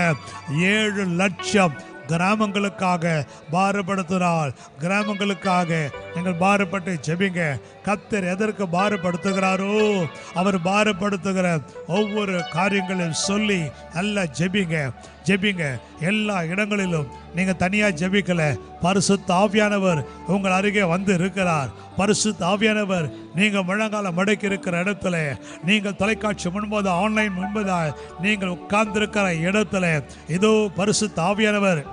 ஏழு லட்சம் கிராமங்களுக்காக பாரப்படுத்தினால் கிராமங்களுக்காக நீங்கள் பாரப்பட்டு ஜெபிங்க கத்தர் எதற்கு பாரப்படுத்துகிறாரோ அவர் பாரப்படுத்துகிற ஒவ்வொரு காரியங்களையும் சொல்லி நல்லா ஜெபிங்க ஜெபிங்க எல்லா இடங்களிலும் நீங்க தனியா ஜெபிக்கல பரிசுத்த ஆவியானவர் உங்கள் அருகே வந்து இருக்கிறார் பரிசுத்த ஆவியானவர் நீங்க முழங்கால மடக்கி இருக்கிற இடத்துல நீங்கள் தொலைக்காட்சி முன்பது ஆன்லைன் முன்பதா நீங்கள் உட்கார்ந்திருக்கிற இடத்துல இதோ பரிசுத்த ஆவியானவர்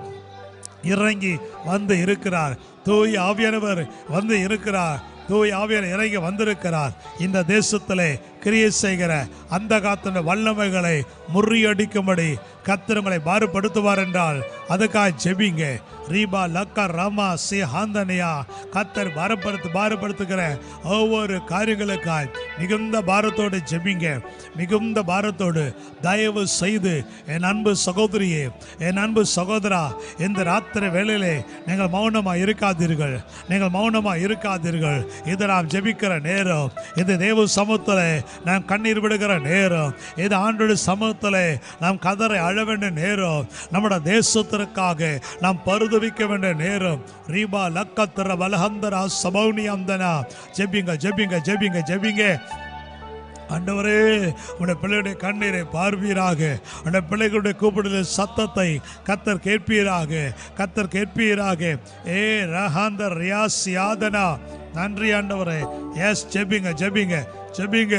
இறங்கி வந்து இருக்கிறார் தூய் ஆவியானவர் வந்து இருக்கிறார் தூய் ஆவியார் இறங்கி வந்திருக்கிறார் இந்த தேசத்திலே கிரியை செய்கிற அந்த காத்தின வல்லமைகளை முறியடிக்கும்படி கத்திரங்களை பாறுபடுத்துவார் என்றால் அதுக்காக ஜெபிங்க ரீபா லக்கா ராமா சி ஹாந்தனியா கத்தர் பாரப்படுத்து பாரப்படுத்துகிற ஒவ்வொரு காரியங்களுக்காய் மிகுந்த பாரத்தோடு ஜெபிங்க மிகுந்த பாரத்தோடு தயவு செய்து என் அன்பு சகோதரியே என் அன்பு சகோதரா இந்த ராத்திரி வேளையிலே நீங்கள் மௌனமா இருக்காதீர்கள் நீங்கள் மௌனமா இருக்காதீர்கள் இது நாம் ஜெபிக்கிற நேரம் இது தேவ சமூகத்தில் நாம் கண்ணீர் விடுகிற நேரம் இது ஆண்டோட சமூகத்தில் நாம் கதரை அழ வேண்டிய நேரம் நம்முடைய தேசத்திற்காக நாம் பருதவிக்க வேண்டிய நேரம் ரீபா லக்கத்திர பலஹந்தரா சபௌனியந்தனா ஜெபிங்க ஜெபிங்க ஜெபிங்க ஜெபிங்க ஆண்டவரே உடைய பிள்ளையுடைய கண்ணீரை பார்ப்பீராக உடைய பிள்ளைகளுடைய கூப்பிடுதல் சத்தத்தை கத்தர் கேட்பீராக கத்தர் கேட்பீராக ஏ ரஹாந்தர் ரியாஸ் யாதனா நன்றி ஆண்டவரே எஸ் ஜெபிங்க ஜெபிங்க ஜெபிங்க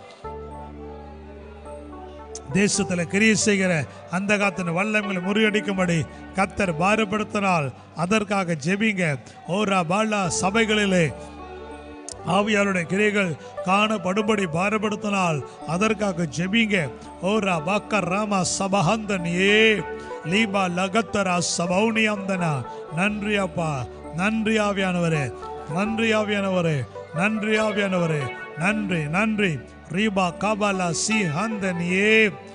தேசத்தில் கிரியை செய்கிற அந்த காத்தின் வல்லங்களை முறியடிக்கும்படி கத்தர் பாரப்படுத்தினால் அதற்காக ஜெபிங்க ஓரா பாலா சபைகளிலே ஆவியாருடைய கிரைகள் காணப்படும்படி பாரப்படுத்தினால் அதற்காக ஜெபிங்க ஓரா பாக்கர் ராமா சபஹந்தன் ஏ லீபா லகத்தரா சபௌனியந்தனா நன்றி அப்பா நன்றி ஆவியானவரே நன்றி ஆவியானவரே நன்றி ஆவியானவரே நன்றி நன்றி ரீபா காபாலா சி ஹந்தன் ஏ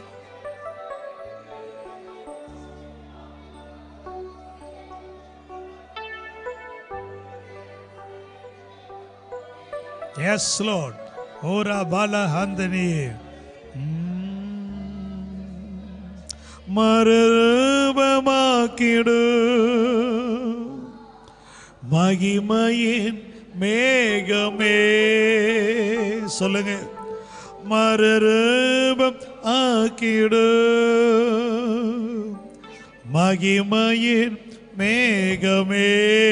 எஸ் லோட் ஓரா பாலா ஹந்தனி மறுபமாக்கிடு மகிமையின் மேகமே சொல்லுங்க மறுரூபம் ஆக்கிடு மகிமையின் மேகமே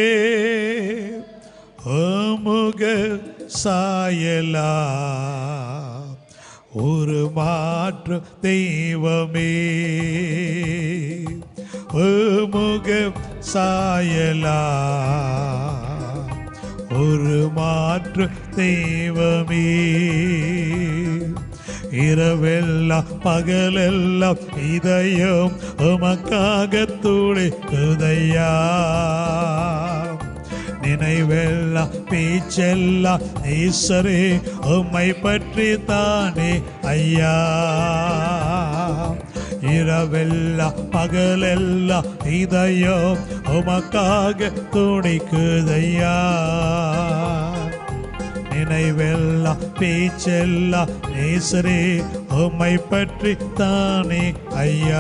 அமுக சாயலா ஒரு மாற்று தெய்வமே அமுக சாயலா ஒரு மாற்று தெய்வமே இரவெல்லாம் பகலெல்லாம் இதயம் உமக்காக துடிக்குதையா நினைவெல்லாம் பேச்செல்லாம் ஈஸ்வரே உம்மை பற்றி தானே ஐயா இரவெல்லாம் பகலெல்லாம் இதயம் உமக்காக துடிக்குதையா நினைவெல்லாம் பேச்செல்லாம் நேசரே உம்மை பற்றி தானே ஐயா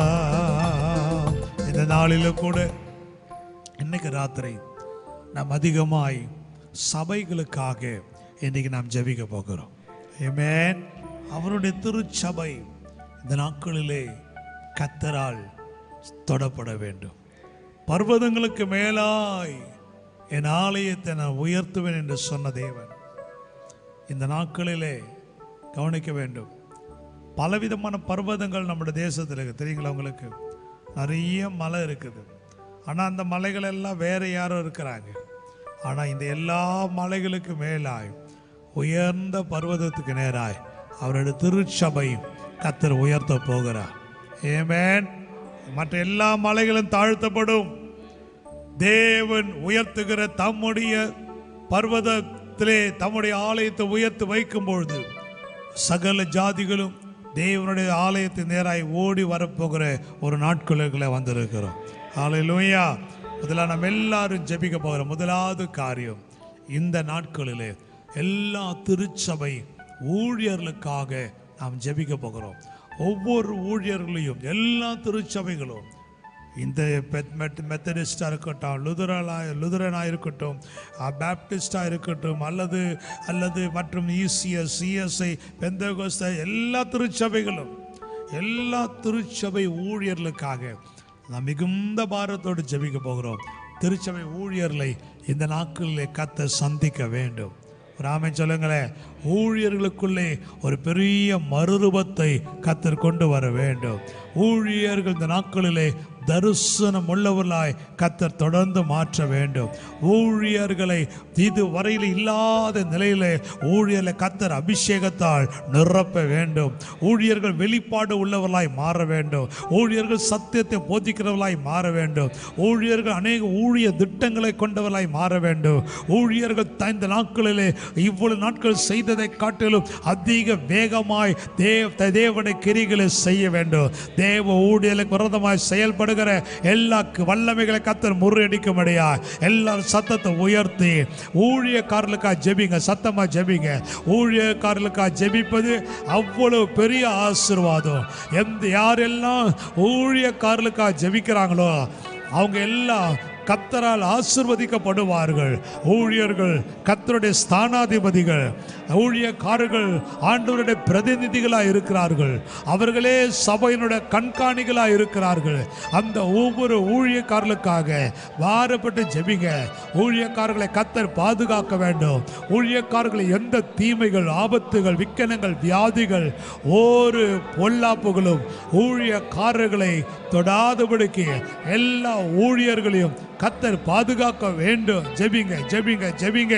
இந்த நாளிலும் கூட இன்னைக்கு ராத்திரி நாம் அதிகமாய் சபைகளுக்காக இன்னைக்கு நாம் ஜெபிக்க போகிறோம் Amen. அவருடைய திருச்சபை இந்த நாட்களிலே கத்தரால் தொடப்பட வேண்டும் பர்வதங்களுக்கு மேலாய் என் ஆலயத்தை நான் உயர்த்துவேன் என்று சொன்ன தேவன் இந்த நாட்களிலே கவனிக்க வேண்டும் பலவிதமான பர்வதங்கள் நம்முடைய தேசத்தில் இருக்கு தெரியுங்களா உங்களுக்கு நிறைய மலை இருக்குது ஆனால் அந்த மலைகள் எல்லாம் வேற யாரோ இருக்கிறாங்க ஆனால் இந்த எல்லா மலைகளுக்கு மேலாய் உயர்ந்த பர்வதத்துக்கு நேராய் அவருடைய திருச்சபை கத்தர் உயர்த்த போகிறார் ஏமேன் மற்ற எல்லா மலைகளும் தாழ்த்தப்படும் தேவன் உயர்த்துகிற தம்முடைய பர்வதத்திலே தம்முடைய ஆலயத்தை உயர்த்தி வைக்கும் பொழுது சகல ஜாதிகளும் தேவனுடைய ஆலயத்தின் நேராய் ஓடி வரப்போகிற ஒரு நாட்களுக்குள்ள வந்திருக்கிறோம் ஆலையிலூயா முதல்ல நம்ம எல்லாரும் ஜெபிக்க போகிற முதலாவது காரியம் இந்த நாட்களிலே எல்லா திருச்சபை ஊழியர்களுக்காக நாம் ஜெபிக்க போகிறோம் ஒவ்வொரு ஊழியர்களையும் எல்லா திருச்சபைகளும் இந்த மெத்தடிஸ்டாக இருக்கட்டும் லுதரலாக லுதரனாக இருக்கட்டும் பேப்டிஸ்டாக இருக்கட்டும் அல்லது அல்லது மற்றும் இசிஎஸ் சிஎஸ்ஐ பெந்தகோஸ்த எல்லா திருச்சபைகளும் எல்லா திருச்சபை ஊழியர்களுக்காக நாம் மிகுந்த பாரத்தோடு ஜெபிக்க போகிறோம் திருச்சபை ஊழியர்களை இந்த நாட்களிலே கத்த சந்திக்க வேண்டும் ராமே சொல்லுங்களேன் ஊழியர்களுக்குள்ளே ஒரு பெரிய மறுரூபத்தை கத்தர் கொண்டு வர வேண்டும் ஊழியர்கள் இந்த நாட்களிலே தரிசனம் உள்ளவர்களாய் கத்தர் தொடர்ந்து மாற்ற வேண்டும் ஊழியர்களை இது வரையில் இல்லாத நிலையிலே ஊழியர்களை கத்தர் அபிஷேகத்தால் நிரப்ப வேண்டும் ஊழியர்கள் வெளிப்பாடு உள்ளவர்களாய் மாற வேண்டும் ஊழியர்கள் சத்தியத்தை போதிக்கிறவர்களாய் மாற வேண்டும் ஊழியர்கள் அநேக ஊழிய திட்டங்களை கொண்டவர்களாய் மாற வேண்டும் ஊழியர்கள் த- இந்த நாட்களிலே இவ்வளவு நாட்கள் செய்ததை காட்டிலும் அதிக வேகமாய் தேவ தேவனை கிரிகளை செய்ய வேண்டும் தேவ ஊழியர்களுக்கு விரதமாய் செயல்படுகிற எல்லா க- வல்லமைகளை கத்தர் முறியடிக்கும்படியா எல்லாரும் சத்தத்தை உயர்த்தி ஊழியக்காரர்களுக்காக ஜெபிங்க சத்தமா ஜெபிங்க ஊழியக்காரர்களுக்காக ஜெபிப்பது அவ்வளவு பெரிய ஆசீர்வாதம் எந்த யாரெல்லாம் ஊழியக்காரர்களுக்காக ஜெபிக்கிறாங்களோ அவங்க எல்லாம் கத்தரால் ஆசிர்வதிக்கப்படுவார்கள் ஊழியர்கள் கத்தருடைய ஸ்தானாதிபதிகள் ஊழியக்காரர்கள் ஆண்டவருடைய பிரதிநிதிகளாக இருக்கிறார்கள் அவர்களே சபையினுடைய கண்காணிகளாக இருக்கிறார்கள் அந்த ஒவ்வொரு ஊழியக்காரர்களுக்காக வாரப்பட்டு ஜெபிங்க ஊழியக்காரர்களை கத்தர் பாதுகாக்க வேண்டும் ஊழியக்காரர்களை எந்த தீமைகள் ஆபத்துகள் விக்கனங்கள் வியாதிகள் ஒரு பொல்லாப்புகளும் ஊழியக்காரர்களை தொடாதபடிக்கு எல்லா ஊழியர்களையும் கத்தர் பாதுகாக்க வேண்டும் ஜெபிங்க ஜெபிங்க ஜெபிங்க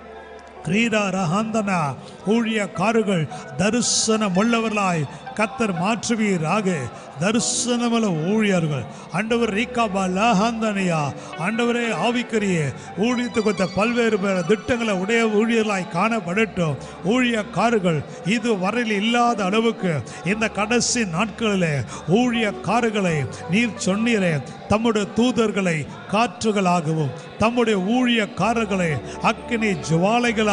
கிரீடா ரஹாந்தனா ஊழியக்காரர்கள் தரிசனம் உள்ளவர்களாய் கத்தர் மாற்றுவீராக தரிசனமுள்ள ஊழியர்கள் ஆண்டவர் ரீகாபா லஹாந்தனியா ஆண்டவரே ஆவிக்கரியே ஊழியத்து கொடுத்த பல்வேறு பல திட்டங்களை உடைய ஊழியர்களாய் காணப்படட்டும் ஊழியக்காரர்கள் இது வரையில் இல்லாத அளவுக்கு இந்த கடைசி நாட்களிலே ஊழியக்காரர்களை நீர் சொன்னீரே தம்முடைய தூதர்களை காற்றுகளாகவும் தம்முடைய ஊழியக்காரர்களை அக்கினி ஜுவாலைகளாக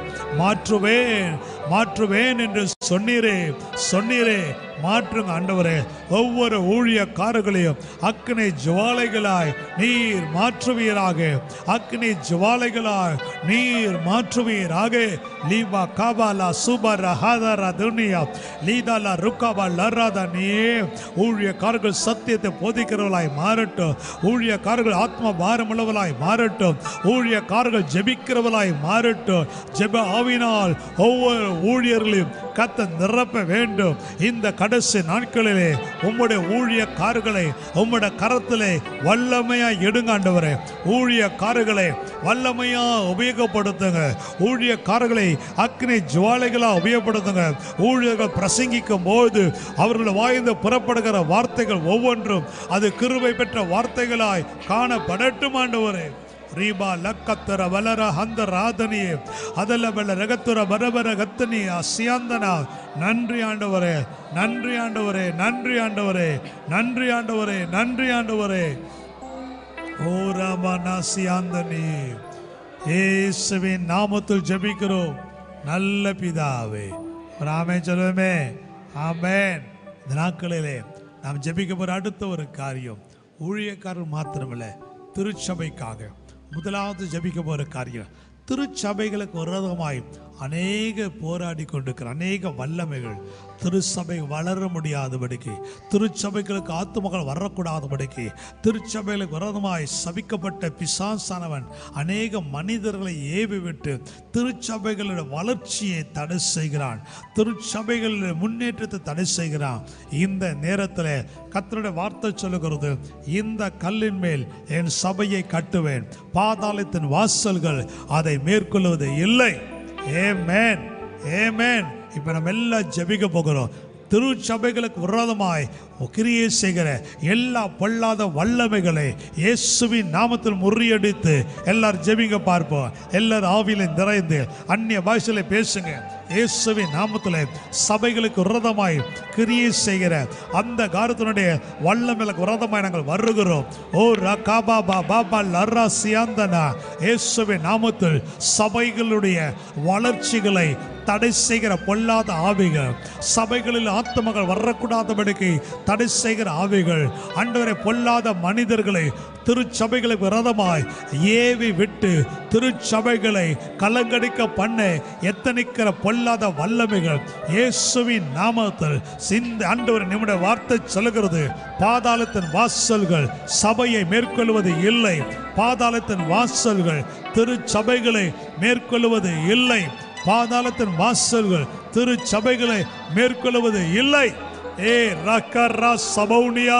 மாற்றுவேன் மாற்றுவேன் என்று சொன்னீரே சொன்னீரே மாற்றுங்க ஆண்டவரே ஒவ்வொரு ஊழியக்காரர்களையும் அக்கினி ஜுவாலைகளாய் நீர் மாற்றுவீராக அக்கினி ஜுவாலைகளாய் நீர் மாற்றுவீராக லீபா காபாலா சூபரா ஹாதரா துனியா லீதாலா ருக்காபா லர்ராதா நீ ஊழியக்காரர்கள் சத்தியத்தை போதிக்கிறவர்களாய் மாறட்டும் ஊழியக்காரர்கள் ஆத்ம பாரமுள்ளவர்களாய் மாறட்டும் ஊழியக்காரர்கள் ஜெபிக்கிறவர்களாய் மாறட்டும் ஜெப ஆவினால் ஒவ்வொரு ஊழியர்களையும் கத்த நிரப்ப வேண்டும் இந்த கடைசி நாட்களிலே உம்முடைய ஊழியக்காரர்களை உம்முடைய கரத்திலே வல்லமையா எடுங்க ஆண்டவரே ஊழியக்காரர்களை வல்லமையா உபயோகப்படுத்துங்க ஊழியக்காரர்களை அக்னி ஜுவாலைகளா உபயோகப்படுத்துங்க ஊழியர்கள் பிரசங்கிக்கும் போது அவர்கள் வாய்ந்து புறப்படுகிற வார்த்தைகள் ஒவ்வொன்றும் அது கிருபை பெற்ற வார்த்தைகளாய் காணப்படட்டும் ஆண்டவரே ரீபா ಲಕ್ಕತ್ತರ ವಲರ ಹಂದ ರಾಧನಿ ಅದಲ್ಲ ಬೆಲ್ಲ ರಗತ್ತುರ ಬರಬರ ಗತ್ತನಿ ಅಸಿಯಾಂದನ நன்றி ஆண்டவரே நன்றி ஆண்டவரே நன்றி ஆண்டவரே நன்றி ஆண்டவரே நன்றி ஆண்டவரே ஓ ராமநாசியாந்தனி இயேசுவின் நாமத்தில் ஜெபிக்கிறோம் நல்ல பிதாவே ஒரு ஆமென் சொல்லுவோமே ஆமென் இந்த நாட்களிலே நாம் ஜெபிக்க போற அடுத்த ஒரு காரியம் ஊழியக்காரர் மாத்திரமில்ல திருச்சபைக்காக முதலாவது ஜெபிக்க போற காரியம் திருச்சபைகளுக்கு விரோதமாய் அநேக போராடி கொண்டிருக்கிற அநேக வல்லமைகள் திருச்சபை வளர முடியாதபடிக்கு திருச்சபைகளுக்கு ஆத்துமகள் வரக்கூடாதபடிக்கு திருச்சபைகளுக்கு விரோதமாய் சபிக்கப்பட்ட பிசாசானவன் அநேக மனிதர்களை ஏவி விட்டு திருச்சபைகளுடைய வளர்ச்சியை தடை செய்கிறான் திருச்சபைகளுடைய முன்னேற்றத்தை தடை செய்கிறான் இந்த நேரத்தில் கர்த்தருடைய வார்த்தை சொல்லுகிறது இந்த கல்லின் மேல் என் சபையை கட்டுவேன் பாதாளத்தின் வாசல்கள் அதை மேற்கொள்வது இல்லை ஏமேன் ஏமேன் இப்போ நம்ம எல்லாம் ஜெபிக்க போகிறோம் திருச்சபைகளுக்கு விரோதமாய் கிரியை செய்கிற எல்லா பொல்லாத வல்லமைகளை இயேசுவின் நாமத்தில் முறியடித்து எல்லாரும் ஜெபிங்க பார்ப்போம் எல்லாரும் ஆவியில நிறைந்து அந்நிய பாஷையில பேசுங்க இயேசுவின் நாமத்தில் சபைகளுக்கு விரோதமாய் கிரியை செய்கிற அந்த காரத்தினுடைய வல்லமைகளுக்கு விரோதமாய் நாங்கள் வருகிறோம் ஓ ரகாபா பா பாபா லர்ரா சியாந்தனா இயேசுவின் நாமத்தில் சபைகளுடைய வளர்ச்சிகளை தடை செய்கிற பொல்லாத ஆவிகள் சபைகளில் ஆத்மகள் வரக்கூடாதபடிக்கு தடை செய்கிற ஆவிகள் அண்டவரை பொல்லாத மனிதர்களை திருச்சபைகளுக்கு விரதமாய் ஏவி விட்டு திருச்சபைகளை கலங்கடிக்க பண்ண எத்தனிக்கிற பொல்லாத வல்லமைகள் இயேசுவின் நாமத்தில் சிந்த ஆண்டவர் நிமிட வார்த்தை சொல்லுகிறது பாதாளத்தின் வாசல்கள் சபையை மேற்கொள்வது இல்லை பாதாளத்தின் வாசல்கள் திருச்சபைகளை மேற்கொள்வது இல்லை பாதாளத்தின் வாசல்கள் திருச்சபைகளை மேற்கொள்வது இல்லை ஏ ரக்கரா சபௌனியா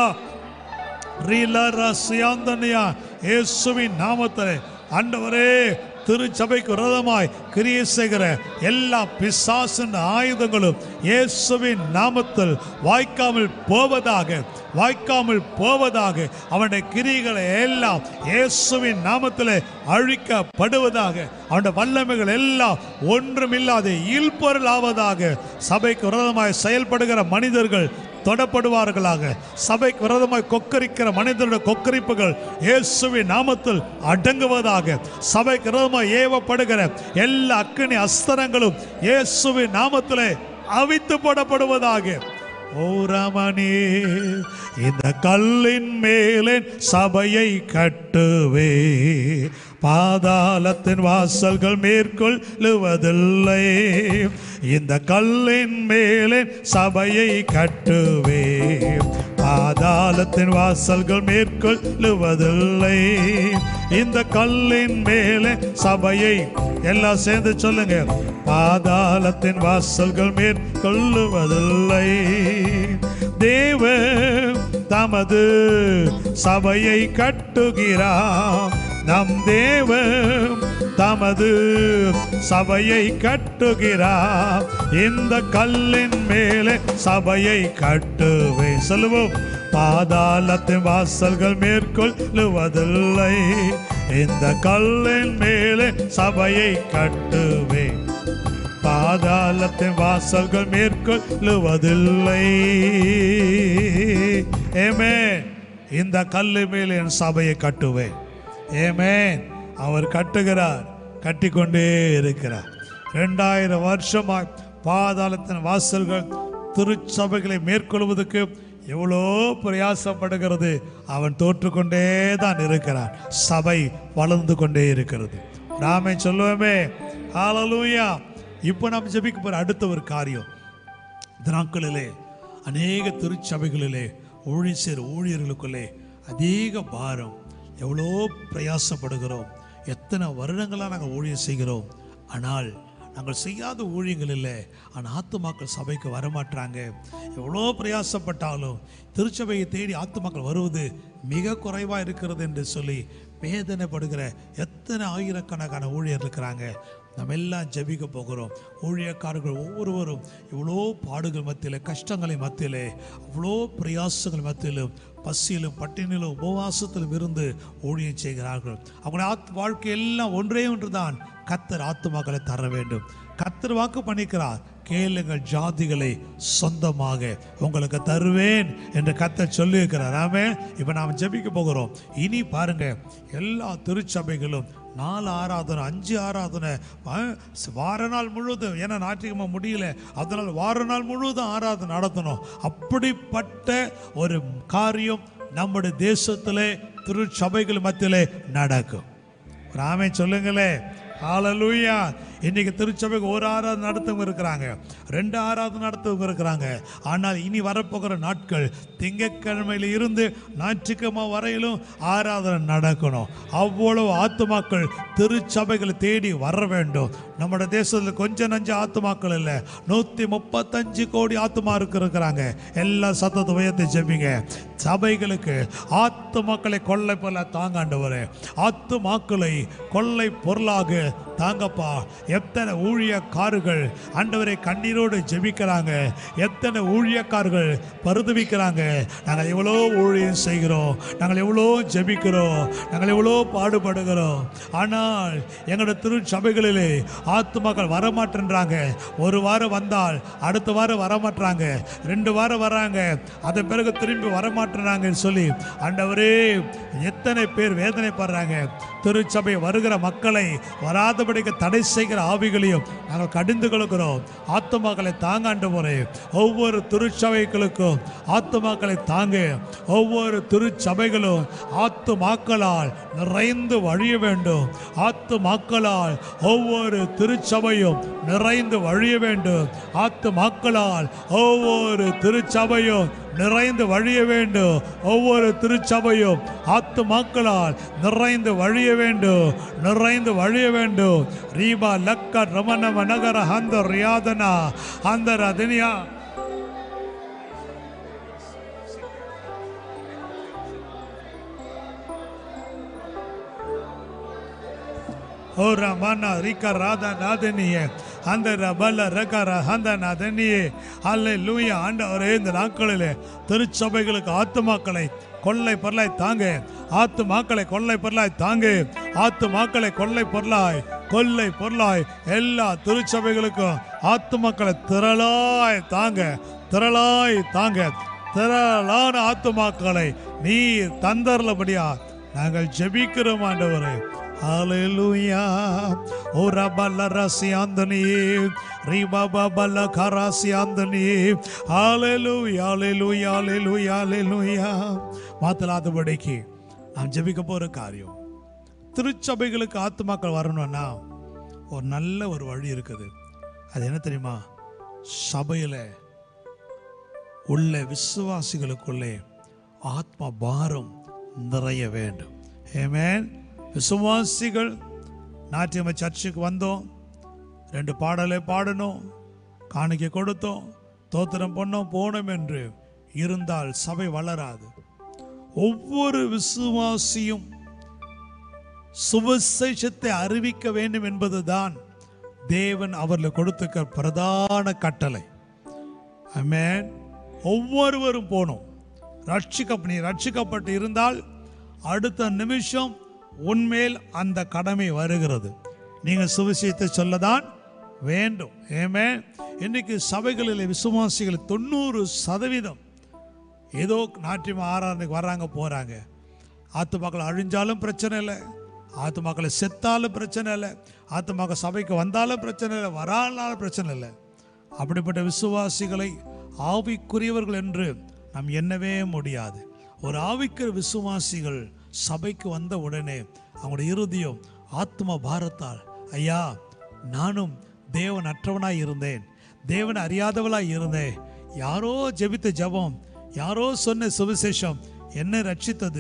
ரீலரா சியாந்தனியா இயேசுவின் நாமத்தில் ஆண்டவரே திருச்சபைக்கு விரோதமாய் கிரியை செய்கிற எல்லா பிசாசின் ஆயுதங்களும் இயேசுவின் நாமத்தில் வாய்க்காமல் போவதாக வாய்க்காமல் போவதாக அவனுடைய கிரிகளை எல்லாம் இயேசுவின் நாமத்தில் அழிக்கப்படுவதாக அவனுடைய வல்லமைகள் எல்லாம் ஒன்றுமில்லாத இல்பொருள் ஆவதாக சபைக்கு விரோதமாய் செயல்படுகிற மனிதர்கள் தொடப்படுவார்களாக சபைக்கு விரோதமாய் கொக்கரிக்கிற மனிதனுடைய கொக்கரிப்புகள் இயேசுவின் நாமத்தில் அடங்குவதாக சபைக்கு விரோதமாய் ஏவப்படுகிற எல்லா அக்கினி அஸ்திரங்களும் இயேசுவின் நாமத்திலே அவித்து போடப்படுவதாக ஓ ரமணி இந்த கல்லின் மேலே சபையை கட்டுவே பாதாளத்தின் வாசல்கள் மேற்கொள்ளுவதில்லை இந்த கல்லின் மேலே சபையை கட்டுவே பாதாளத்தின் வாசல்கள் மேற்கொள்ளுவதில்லை இந்த கல்லின் மேலே சபையை எல்லாம் சேர்ந்து சொல்லுங்க பாதாளத்தின் வாசல்கள் மேற்கொள்ளுவதில்லை தேவ தமது சபையை கட்டுகிறார் நம் தேவ தமது சபையை கட்டுகிறார் இந்த கல்லின் மேலே சபையை கட்டுவேன் சொல்லுவோம் பாதாளத்தின் வாசல்கள் மேற்கொள்ளுவதில்லை இந்த கல்லின் மேலே சபையை கட்டுவேன் பாதாளத்தின் வாசல்கள் மேற்கொள்ளுவதில்லை ஏமே இந்த கல்லு மேல் என் சபையை கட்டுவேன் ஏமேன் அவர் கட்டுகிறார் கட்டிக்கொண்டே இருக்கிறார் ரெண்டாயிரம் வருஷமாய் பாதாளத்தின் வாசல்கள் திருச்சபைகளை மேற்கொள்வதற்கு எவ்வளோ பிரயாசப்படுகிறது அவன் தோற்றுக்கொண்டே தான் இருக்கிறான் சபை வளர்ந்து கொண்டே இருக்கிறது நாமே சொல்லுவோமே ஹalleluya இப்போ நாம் ஜெபிக்க போற அடுத்த ஒரு காரியம் இந்த நாட்களிலே அநேக திருச்சபைகளிலே ஊழியர் செய்கிற ஊழியர்களுக்குள்ளே அதிக பாரம் எவ்வளோ பிரயாசப்படுகிறோம் எத்தனை வருடங்களாக நாங்கள் ஊழியம் செய்கிறோம் ஆனால் நாங்கள் செய்யாத ஊழியங்கள் இல்லை ஆனால் ஆத்துமாக்கள் சபைக்கு வரமாட்டாங்க எவ்வளோ பிரயாசப்பட்டாலும் திருச்சபையை தேடி ஆத்துமாக்கள் வருவது மிக குறைவாக இருக்கிறது என்று சொல்லி வேதனைப்படுகிற எத்தனை ஆயிரக்கணக்கான ஊழியர் இருக்கிறாங்க நம்ம எல்லாம் ஜெபிக்க போகிறோம் ஊழியக்காரர்கள் ஒவ்வொருவரும் இவ்வளோ பாடுகள் மத்தியில் கஷ்டங்களை மத்தியிலே அவ்வளோ பிரயாசங்கள் மத்தியிலும் பசியிலும் பட்டினிலும் உபவாசத்திலும் இருந்து ஊழியம் செய்கிறார்கள் அவங்களுடைய ஆத் வாழ்க்கை எல்லாம் ஒன்றே ஒன்று தான் கத்தர் ஆத்துமாக்களை தர வேண்டும் கத்தர் வாக்கு பண்ணிக்கிறார் கேளுங்கள் ஜாதிகளை சொந்தமாக உங்களுக்கு தருவேன் என்று கத்தர் சொல்லியிருக்கிறார் ஆமே இப்போ நாம் ஜெபிக்க போகிறோம் இனி பாருங்க எல்லா திருச்சபைகளும் நாலு ஆராதனை அஞ்சு ஆராதனை வா- வார நாள் முழுவதும் ஏன்னா ஞாயிற்றுக்கிழமை முடியல அதனால் வார நாள் முழுவதும் ஆராதனை நடத்தணும் அப்படிப்பட்ட ஒரு காரியம் நம்முடைய தேசத்திலே திருச்சபைகள் மத்தியிலே நடக்கும் ராமே சொல்லுங்களே ஹalleluya இன்னைக்கு திருச்சபைக்கு ஒரு ஆராதனை நடத்தவங்க இருக்கிறாங்க ரெண்டு ஆராதனை நடத்தவங்க இருக்கிறாங்க ஆனால் இனி வரப்போகிற நாட்கள் திங்கட்கிழமையில இருந்து ஞாயிற்றுக்கிழமை வரையிலும் ஆராதனை நடக்கணும் அவ்வளவு ஆத்துமாக்கள் திருச்சபைகளை தேடி வர வேண்டும் நம்முடைய தேசத்தில் கொஞ்சம் நஞ்ச ஆத்துமாக்கள் இல்லை நூற்றி முப்பத்தஞ்சு கோடி ஆத்துமா இருக்கு இருக்கிறாங்க எல்லா சத்தத்தை உயர்த்தி ஜெபிங்க சபைகளுக்கு ஆத்துமாக்களை கொள்ளை பொருளை தாங்காண்டவர் ஆத்துமாக்களை கொள்ளை பொருளாக தாங்கப்பா எத்தனை ஊழியக்காரர்கள் ஆண்டவரை கண்ணீரோடு ஜெபிக்கிறாங்க எத்தனை ஊழியக்காரர்கள் பரிதவிக்கிறாங்க நாங்கள் எவ்வளோ ஊழியம் செய்கிறோம் நாங்கள் எவ்வளோ ஜெபிக்கிறோம் நாங்கள் எவ்வளோ பாடுபடுகிறோம் ஆனால் எங்களோட திருச்சபைகளிலே ஆத்துமாக்கள் வரமாட்டேன்றாங்க ஒரு வாரம் வந்தால் அடுத்த வாரம் வரமாட்டாங்க ரெண்டு வாரம் வராங்க அதன் பிறகு திரும்பி வரமாட்டேறாங்கன்னு சொல்லி ஆண்டவரே எத்தனை பேர் வேதனைப்படுறாங்க திருச்சபை வருகிற மக்களை வராதபடிக்கு தடை செய்கிற ஆவிகளையும் நாங்கள் கடிந்து கொள்கிறோம் ஆத்துமாக்களை தாங்க ஆண்டவரே ஒவ்வொரு திருச்சபைகளுக்கும் ஆத்துமாக்களை தாங்க ஒவ்வொரு திருச்சபைகளும் ஆத்துமாக்களால் நிறைந்து வழிய வேண்டும் ஆத்துமாக்களால் ஒவ்வொரு திருச்சபையும் நிறைந்து வழிய வேண்டும் ஆத்துமாக்களால் ஒவ்வொரு திருச்சபையும் நிறைந்து வழிய வேண்டும் ஒவ்வொரு திருச்சபையும் ஆத்துமாக்களால் நிறைந்து வழிய வேண்டும் நிறைந்து வழிய வேண்டும் ரீபா லக்க ரமண மனகர அந்த ரியாதனா அந்த ரதனியா ஓ ரமண ரிக்க ராதா நாதனியே அந்த ரபல ரகர அந்த நதனியே அல்ல லூயா ஆண்டவரே இந்த நாட்களிலே திருச்சபைகளுக்கு ஆத்துமாக்களை கொள்ளை பொருளாய் தாங்க ஆத்துமாக்களை கொள்ளை பொருளாய் தாங்க ஆத்துமாக்களை கொள்ளை பொருளாய் கொள்ளை பொருளாய் எல்லா திருச்சபைகளுக்கும் ஆத்துமாக்களை திரளாய் தாங்க திரளாய் தாங்க திரளான ஆத்துமாக்களை நீர் தந்தரலபடியா நாங்கள் ஜெபிக்கிறோம் ஆண்டவரே ஹalleluya ஓ ரபல ரசியாந்தனி ரிபப பல கரசியாந்தனி ஹalleluya ஹalleluya ஹalleluya ஹalleluya மாத்தலாதபடிக்கு நாம் ஜெபிக்க போற காரியம் திருச்சபைகளுக்கு ஆத்துமாக்கள் வரணும்னா ஒரு நல்ல ஒரு வழி இருக்குது அது என்ன தெரியுமா சபையில் உள்ள விசுவாசிகளுக்குள்ளே ஆத்ம பாரம் நிறைய வேண்டும் ஏமேன் விசுவாசிகள் நாட்டியம சர்ச்சுக்கு வந்தோம் ரெண்டு பாடலை பாடணும் காணிக்கை கொடுத்தோம் தோத்திரம் பண்ணோம் போனோம் என்று இருந்தால் சபை வளராது ஒவ்வொரு விசுவாசியும் சுவிசேஷத்தை அறிவிக்க வேண்டும் என்பதுதான் தேவன் அவர்களுக்கு கொடுத்துக்க பிரதான கட்டளை ஆமென் ஒவ்வொருவரும் போகணும் ரட்சிக்க நீ ரட்சிக்கப்பட்டு இருந்தால் அடுத்த நிமிஷம் உன்மேல் அந்த கடமை வருகிறது நீங்கள் சுவிசேஷத்தை சொல்லதான் வேண்டும் ஏமே இன்னைக்கு சபைகளில் விசுவாசிகள் தொண்ணூறு சதவீதம் ஏதோ நாட்டியம் ஆராதனைக்கு வர்றாங்க போகிறாங்க ஆத்துமாக்கள் அழிஞ்சாலும் பிரச்சனை இல்லை ஆத்துமாக்களை செத்தாலும் பிரச்சனை இல்லை ஆத்துமாக்கள் சபைக்கு வந்தாலும் பிரச்சனை இல்லை வரானாலும் பிரச்சனை இல்லை அப்படிப்பட்ட விசுவாசிகளை ஆவிக்குரியவர்கள் என்று நாம் எண்ணவே முடியாது ஒரு ஆவிக்குரிய விசுவாசிகள் சபைக்கு வந்த உடனே அவங்களுடைய இருதயம் ஆத்ம பாரத்தால் ஐயா நானும் தேவன் அற்றவனாய் இருந்தேன் தேவன் அறியாதவளாய் இருந்தேன் யாரோ ஜெபித்த ஜெபம் யாரோ சொன்ன சுவிசேஷம் என்னை ரட்சித்தது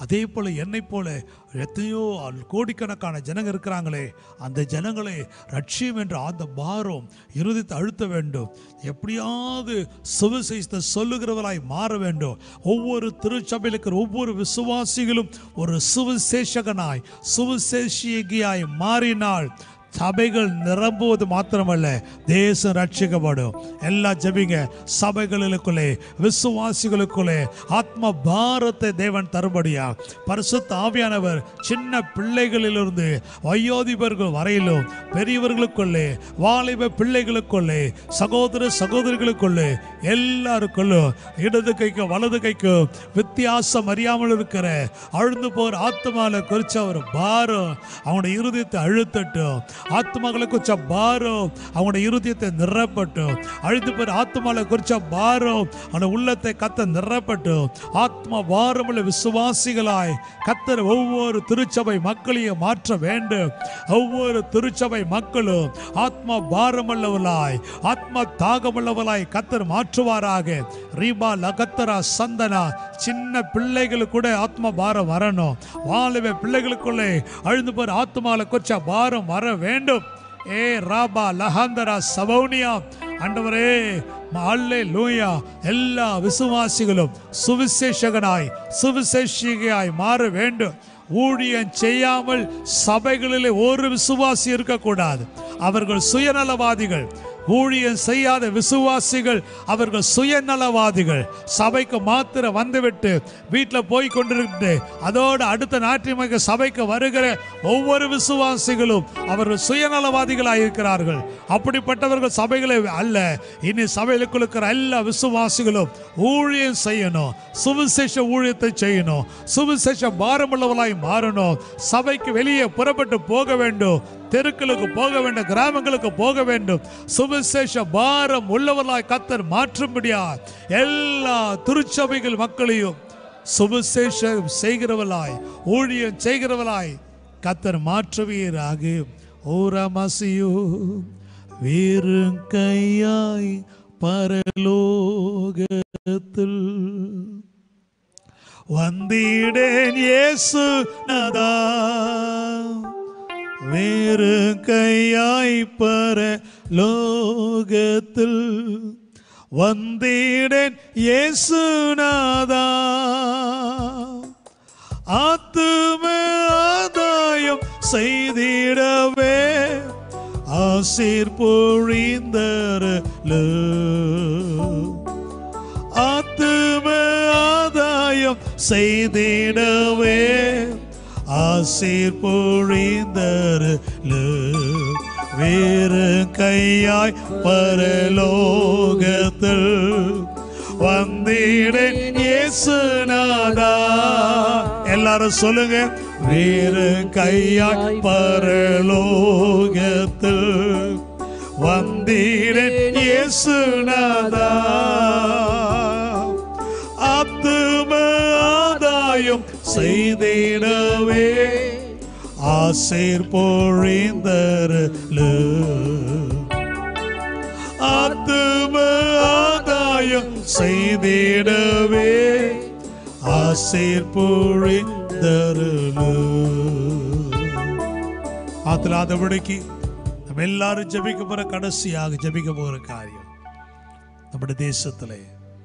அதே போல என்னை போல எத்தனையோ கோடிக்கணக்கான ஜனங்க இருக்கிறாங்களே அந்த ஜனங்களை ரட்சியம் என்ற அந்த பாரம் இறுதித்து அழுத்த வேண்டும் எப்படியாவது சுவிசேஷத்தை சொல்லுகிறவராய் மாற வேண்டும் ஒவ்வொரு திருச்சபையில் இருக்கிற ஒவ்வொரு விசுவாசிகளும் ஒரு சுவிசேஷகனாய் சுவிசேஷியாய் மாறினால் சபைகள் நிரம்புவது மாத்திரமல்ல தேசம் ரட்சிக்கப்படும் எல்லாம் ஜெபிங்க சபைகளுக்குள்ளே விசுவாசிகளுக்குள்ளே ஆத்ம பாரத்தை தேவன் தரும்படியா பரிசுத்த ஆவியானவர் சின்ன பிள்ளைகளிலிருந்து வயோதிபர்கள் வரையிலும் பெரியவர்களுக்குள்ளே வாலிப பிள்ளைகளுக்குள்ளே சகோதர சகோதரிகளுக்குள்ளே எல்லாருக்குள்ளும் இடது கைக்கு வலது கைக்கு வித்தியாசம் அறியாமல் இருக்கிற அழுந்து போகிற ஆத்மாவில் குறிச்ச ஒரு பாரம் அவனுடைய இருதயத்தை அழுத்தட்டும் ஆத்மாக்களை குறிச்ச பாரம் அவனுடைய இருதயத்தை நிரப்பட்டும் அழுந்து போகிற ஆத்மாவில் குறிச்ச பாரம் அவனுடைய உள்ளத்தை கத்த நிரப்பட்டும் ஆத்மா பாரமுள்ள விசுவாசிகளாய் கத்தர் ஒவ்வொரு திருச்சபை மக்களையும் மாற்ற வேண்டும் ஒவ்வொரு திருச்சபை மக்களும் ஆத்மா பாரமுள்ளவளாய் ஆத்மா தாகமுள்ளவளாய் கத்தர் மாற்றுவாராக ரீபா லகத்தரா சந்தனா சின்ன பிள்ளைகளுக்கு கூட ஆத்மா பாரம் வரணும் வாலிப பிள்ளைகளுக்குள்ளே அழுந்து போற ஆத்மால கொச்ச பாரம் வர வேண்டும் ஏ ராபா லஹாந்தரா சபௌனியா ஆண்டவரே அல்லே லூயா எல்லா விசுவாசிகளும் சுவிசேஷகனாய் சுவிசேஷிகையாய் மாற வேண்டும் ஊழியம் செய்யாமல் சபைகளிலே ஒரு விசுவாசி இருக்கக்கூடாது அவர்கள் சுயநலவாதிகள் ஊழியம் செய்யாத விசுவாசிகள் அவர்கள் சுயநலவாதிகள் சபைக்கு மாத்திர வந்துவிட்டு வீட்டில் போய் கொண்டிருக்கு அதோடு அடுத்த ஞாயிற்றுக்கிழமை சபைக்கு வருகிற ஒவ்வொரு விசுவாசிகளும் அவர்கள் சுயநலவாதிகளாக இருக்கிறார்கள் அப்படிப்பட்டவர்கள் சபைகளை அல்ல இனி சபைகளுக்குள் இருக்கிற எல்லா விசுவாசிகளும் ஊழியம் செய்யணும் சுவிசேஷ ஊழியத்தை செய்யணும் சுவிசேஷ பாரமுள்ளவர்களாய் மாறணும் சபைக்கு வெளியே புறப்பட்டு போக வேண்டும் தெருக்களுக்கு போக வேண்டும் கிராமங்களுக்கு போக வேண்டும் சுவிசேஷ பாரம் உள்ளவர்களாய் கத்தர் மாற்றும்படியா எல்லா திருச்சபைகள் மக்களையும் சுவிசேஷம் செய்கிறவளாய் ஊழியம் செய்கிறவளாய் கத்தர் மாற்றுவீராக ஓரமசியோ வேறு கையாய் பரலோகத்தில் வந்திடேன் இயேசு நதா வேறு கையாய் பர லோகத்தில் வந்திடேன் இயேசுநாதா ஆத்தும ஆதாயம் செய்திடவே ஆசீர் பொழிந்தரலு ஆத்தும ஆதாயம் செய்திடவே ஆசீர் பொழிந்தரலு வேறு கையாய் பரலோகத்தில் வந்திடேன் இயேசுநாதா எல்லாரும் சொல்லுங்க வேறு கையாய் பரலோகத்தில் வந்திடேன் இயேசுநாதா ஆத்தும ஆதாயம் செய்திடவே ஆசீர் பொழிந்தரலு ஆத்தும ஆதாயம் செய்திடவே ஆசீர் பொழிந்தரலு ஆத்திராதபடிக்கு நம்ம எல்லாரும் ஜெபிக்க போற கடைசியாக ஜெபிக்க போகிற காரியம் നമ്മുടെ தேசத்திலே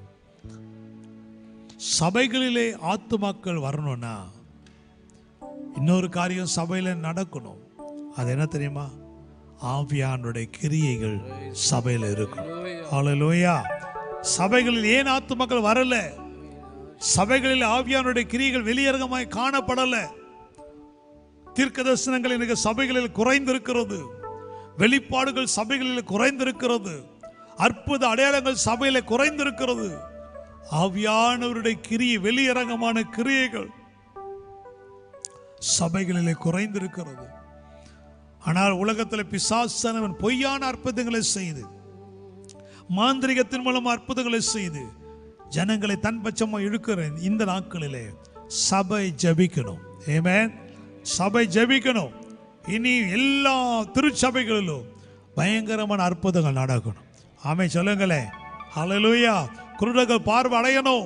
சபைகளிலே ஆத்துமாக்கள் வரணும்னா இன்னொரு காரியம் சபையில நடக்கணும் அது என்ன தெரியுமா ஆவியானுடைய கிரியைகள் சபையில இருக்கும் ஹalleluya சபைகளில் ஏன் ஆத்துமாக்கள் வரல சபைகளில் ஆவியானுடைய கிரியைகள் வெளியரங்கமாய் காணப்படல தீர்க்க தரிசனங்கள் எனக்கு சபைகளில் குறைந்திருக்கிறது வெளிப்பாடுகள் சபைகளில் குறைந்திருக்கிறது அற்புத அடையாளங்கள் சபையில குறைந்திருக்கிறது ஆவியானவருடைய கிரியை வெளியரங்கமான கிரியைகள் சபைகளிலே குறைந்திருக்கிறது ஆனால் உலகத்தில் பிசாசனவன் பொய்யான அற்புதங்களை செய்து மாந்திரிகத்தின் மூலம் அற்புதங்களை செய்து ஜனங்களை தன் பட்சமாக இழுக்கிற இந்த நாட்களிலே சபை ஜெபிக்கணும் ஏமேன் சபை ஜெபிக்கணும் இனி எல்லா திருச்சபைகளிலும் பயங்கரமான அற்புதங்கள் நடக்கணும் ஆமை சொல்லுங்களேன் ஹalleluya குருடர்கள் பார்வை அடையணும்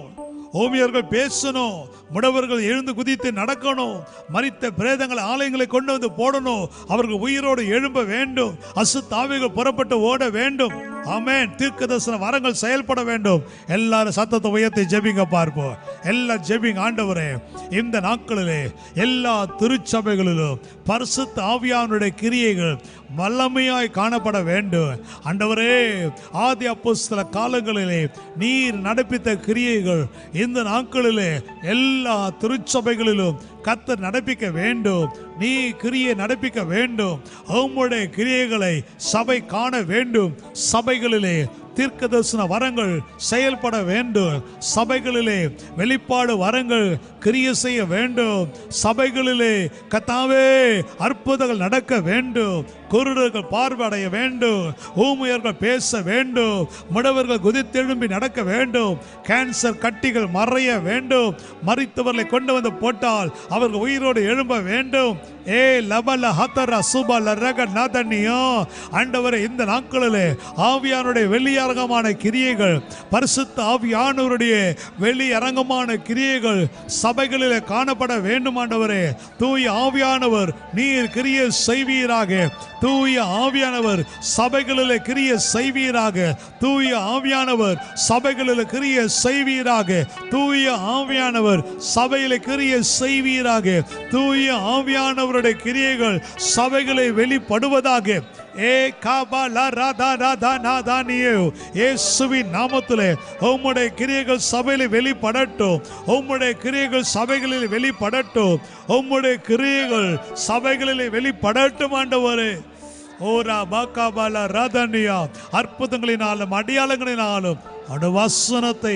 ஓமியர்கள் பேசணும் முடவர்கள் எழுந்து குதித்து நடக்கணும் மரித்த பிரேதங்களை ஆலயங்களை கொண்டு வந்து போடணும் அவர்கள் உயிரோடு எழும்ப வேண்டும் அசுத்தாவிகள் புறப்பட்டு ஓட வேண்டும் ஆமென் தீர்க்கதரிசன வரங்கள் செயல்பட வேண்டும் எல்லாரும் சத்தத்தை உயர்த்தி ஜெபிங்க பார்ப்போம் எல்லாம் ஜெபிங்க ஆண்டவரே இந்த நாட்களிலே எல்லா திருச்சபைகளிலும் பரிசுத்த ஆவியானுடைய கிரியைகள் வல்லமையாய் காணப்பட வேண்டும் ஆண்டவரே ஆதி அப்போஸ்தல காலங்களிலே நீர் நடப்பித்த கிரியைகள் இந்த நாட்களிலே எல்லா திருச்சபைகளிலும் கத்தர் நடப்பிக்க வேண்டும் நீ கிரியை நடப்பிக்க வேண்டும் உம்முடைய கிரியைகளை சபை காண வேண்டும் சபைகளிலே தீர்க்கதரிசன வரங்கள் செயல்பட வேண்டும் சபைகளிலே வெளிப்பாடு வரங்கள் கிரிய செய்ய வேண்டும் சபைகளிலே கத்தாவே அற்புதங்கள் நடக்க வேண்டும் குருடர்கள் பார்வையடைய வேண்டும் ஊமையர்கள் பேச வேண்டும் முடவர்கள் குதித்தெழும்பி நடக்க வேண்டும் கேன்சர் கட்டிகள் மறைய வேண்டும் மறித்தவர்களை கொண்டு வந்து போட்டால் அவர்கள் உயிரோடு எழும்ப வேண்டும் ஏ லபல ஹத்தர சுபல ரக நதனியோ ஆண்டவரே இந்த நாட்களிலே ஆவியானுடைய வெளியரங்கமான கிரியைகள் பரிசுத்த ஆவியானவருடைய வெளியரங்கமான கிரியைகள் சபைகளிலே காணப்பட வேண்டும் ஆண்டவரே தூய ஆவியானவர் நீர் கிரியை செய்வீராக தூய ஆவியானவர் சபைகளிலே கிரிய செய்வீராக தூய ஆவியானவர் சபைகளிலே கிரிய செய்வீராக தூய ஆவியானவர் சபையிலே கிரிய செய்வீராக தூய ஆவியானவருடைய கிரியைகள் சபைகளை வெளிப்படுவதாக ஏ காபாலா ராதா ராதா நாதானியோ இயேசுவின் நாமத்திலே உம்முடைய கிரியைகள் சபையில வெளிப்படட்டும் உம்முடைய கிரியைகள் சபைகளில் வெளிப்படட்டும் உம்முடைய கிரியைகள் சபைகளில் வெளிப்படட்டும் ஆண்டவரே ஓரா பாக்காபாலா ராதனியா அற்புதங்களினாலும் அடையாளங்களினாலும் அணுவசனத்தை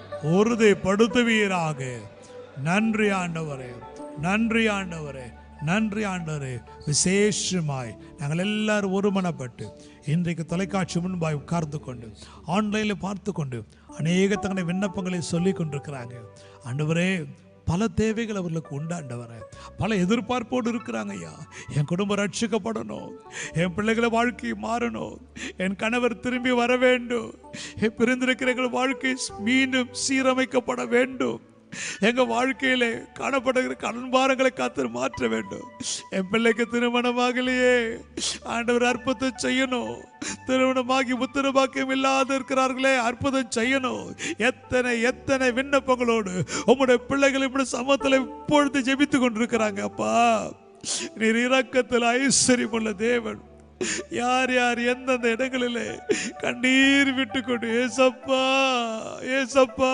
உறுதிப்படுத்துவீராக நன்றி ஆண்டவரே நன்றி ஆண்டவரே நன்றி ஆண்டவரே விசேஷமாய் நாங்கள் எல்லாரும் ஒருமனப்பட்டு இன்றைக்கு தொலைக்காட்சி முன்பாய் உட்கார்ந்து கொண்டு ஆன்லைனில் பார்த்து கொண்டு அநேக தங்களுடைய விண்ணப்பங்களை சொல்லி கொண்டிருக்கிறாங்க ஆண்டவரே பல தேவைகள் அவர்களுக்கு உண்டாண்டவர பல எதிர்பார்ப்போடு இருக்கிறாங்க ஐயா என் குடும்பம் ரட்சிக்கப்படணும் என் பிள்ளைகளை வாழ்க்கை மாறணும் என் கணவர் திரும்பி வர வேண்டும் என் பிரிந்திருக்கிற வாழ்க்கை மீண்டும் சீரமைக்கப்பட வேண்டும் எங்க வாழ்க்கையிலே காணப்படுகிற கடன் பாரங்களை காத்து மாற்ற வேண்டும் என் பிள்ளைக்கு திருமணமாகலையே ஆண்டவர் அற்புதம் செய்யணும் திருமணமாகி உத்தரவாக்கியம் இல்லாத இருக்கிறார்களே அற்புதம் செய்யணும் எத்தனை எத்தனை விண்ணப்பங்களோடு உம்முடைய பிள்ளைகள் இப்படி சமத்துல இப்பொழுது ஜெபித்து கொண்டிருக்கிறாங்க அப்பா நீர் இரக்கத்தில் ஐஸ்வர்யம் உள்ள தேவன் யார் யார் எந்தெந்த இடங்களிலே கண்ணீர் விட்டு கொண்டு ஏசப்பா ஏசப்பா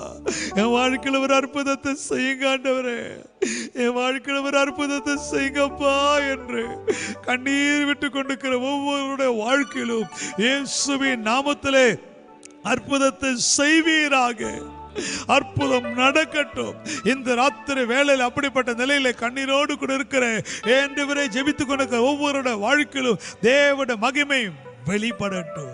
என் வாழ்க்கையில் ஒரு அற்புதத்தை செய்யுங்க ஆண்டவரே என் வாழ்க்கையில் ஒரு அற்புதத்தை செய்யுங்கப்பா என்று கண்ணீர் விட்டு கொண்டிருக்கிற ஒவ்வொருடைய வாழ்க்கையிலும் இயேசுவின் நாமத்திலே அற்புதத்தை செய்வீராக அற்புதம் நடக்கட்டும் இந்த ராத்திரி வேளையில் அப்படிப்பட்ட நிலையில கண்ணீரோடு கூட இருக்கிற ஏண்டவரை ஜெபித்துக் கொண்டிருக்கிற ஒவ்வொருடைய வாழ்க்கையிலும் தேவட மகிமை வெளிப்படட்டும்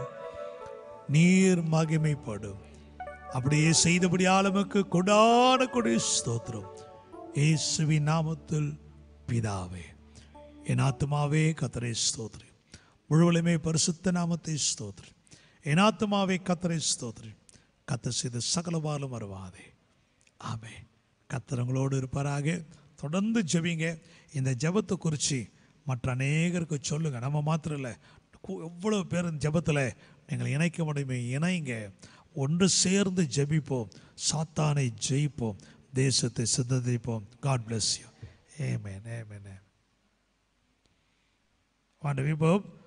நீர் மகிமைப்படும் அப்படியே செய்தபடி ஆளுமுக்கு கொடான கொடி ஸ்தோத்திரம் இயேசுவின் நாமத்தில் பிதாவே என் ஆத்மாவே கத்தரை ஸ்தோத்திரி முழுவலுமே பரிசுத்த நாமத்தை ஸ்தோத்திரி என் ஆத்மாவே கத்தரை ஸ்தோத்திரி கத்த செய்த சகலவாலும் வருவாதே ஆமே கத்தர் உங்களோடு இருப்பாராக தொடர்ந்து ஜெபிங்க இந்த ஜெபத்தை குறித்து மற்ற அநேகருக்கு சொல்லுங்க நம்ம மாத்திரம் இல்லை கு- எவ்வளவு பேர் இந்த ஜெபத்தில் நீங்கள் இணைக்க முடியுமே இணைங்க ஒன்று சேர்ந்து ஜெபிப்போம் சாத்தானை ஜெயிப்போம் தேசத்தை சித்தரிப்போம் God bless you amen amen amen ஆண்டவர் இப்போ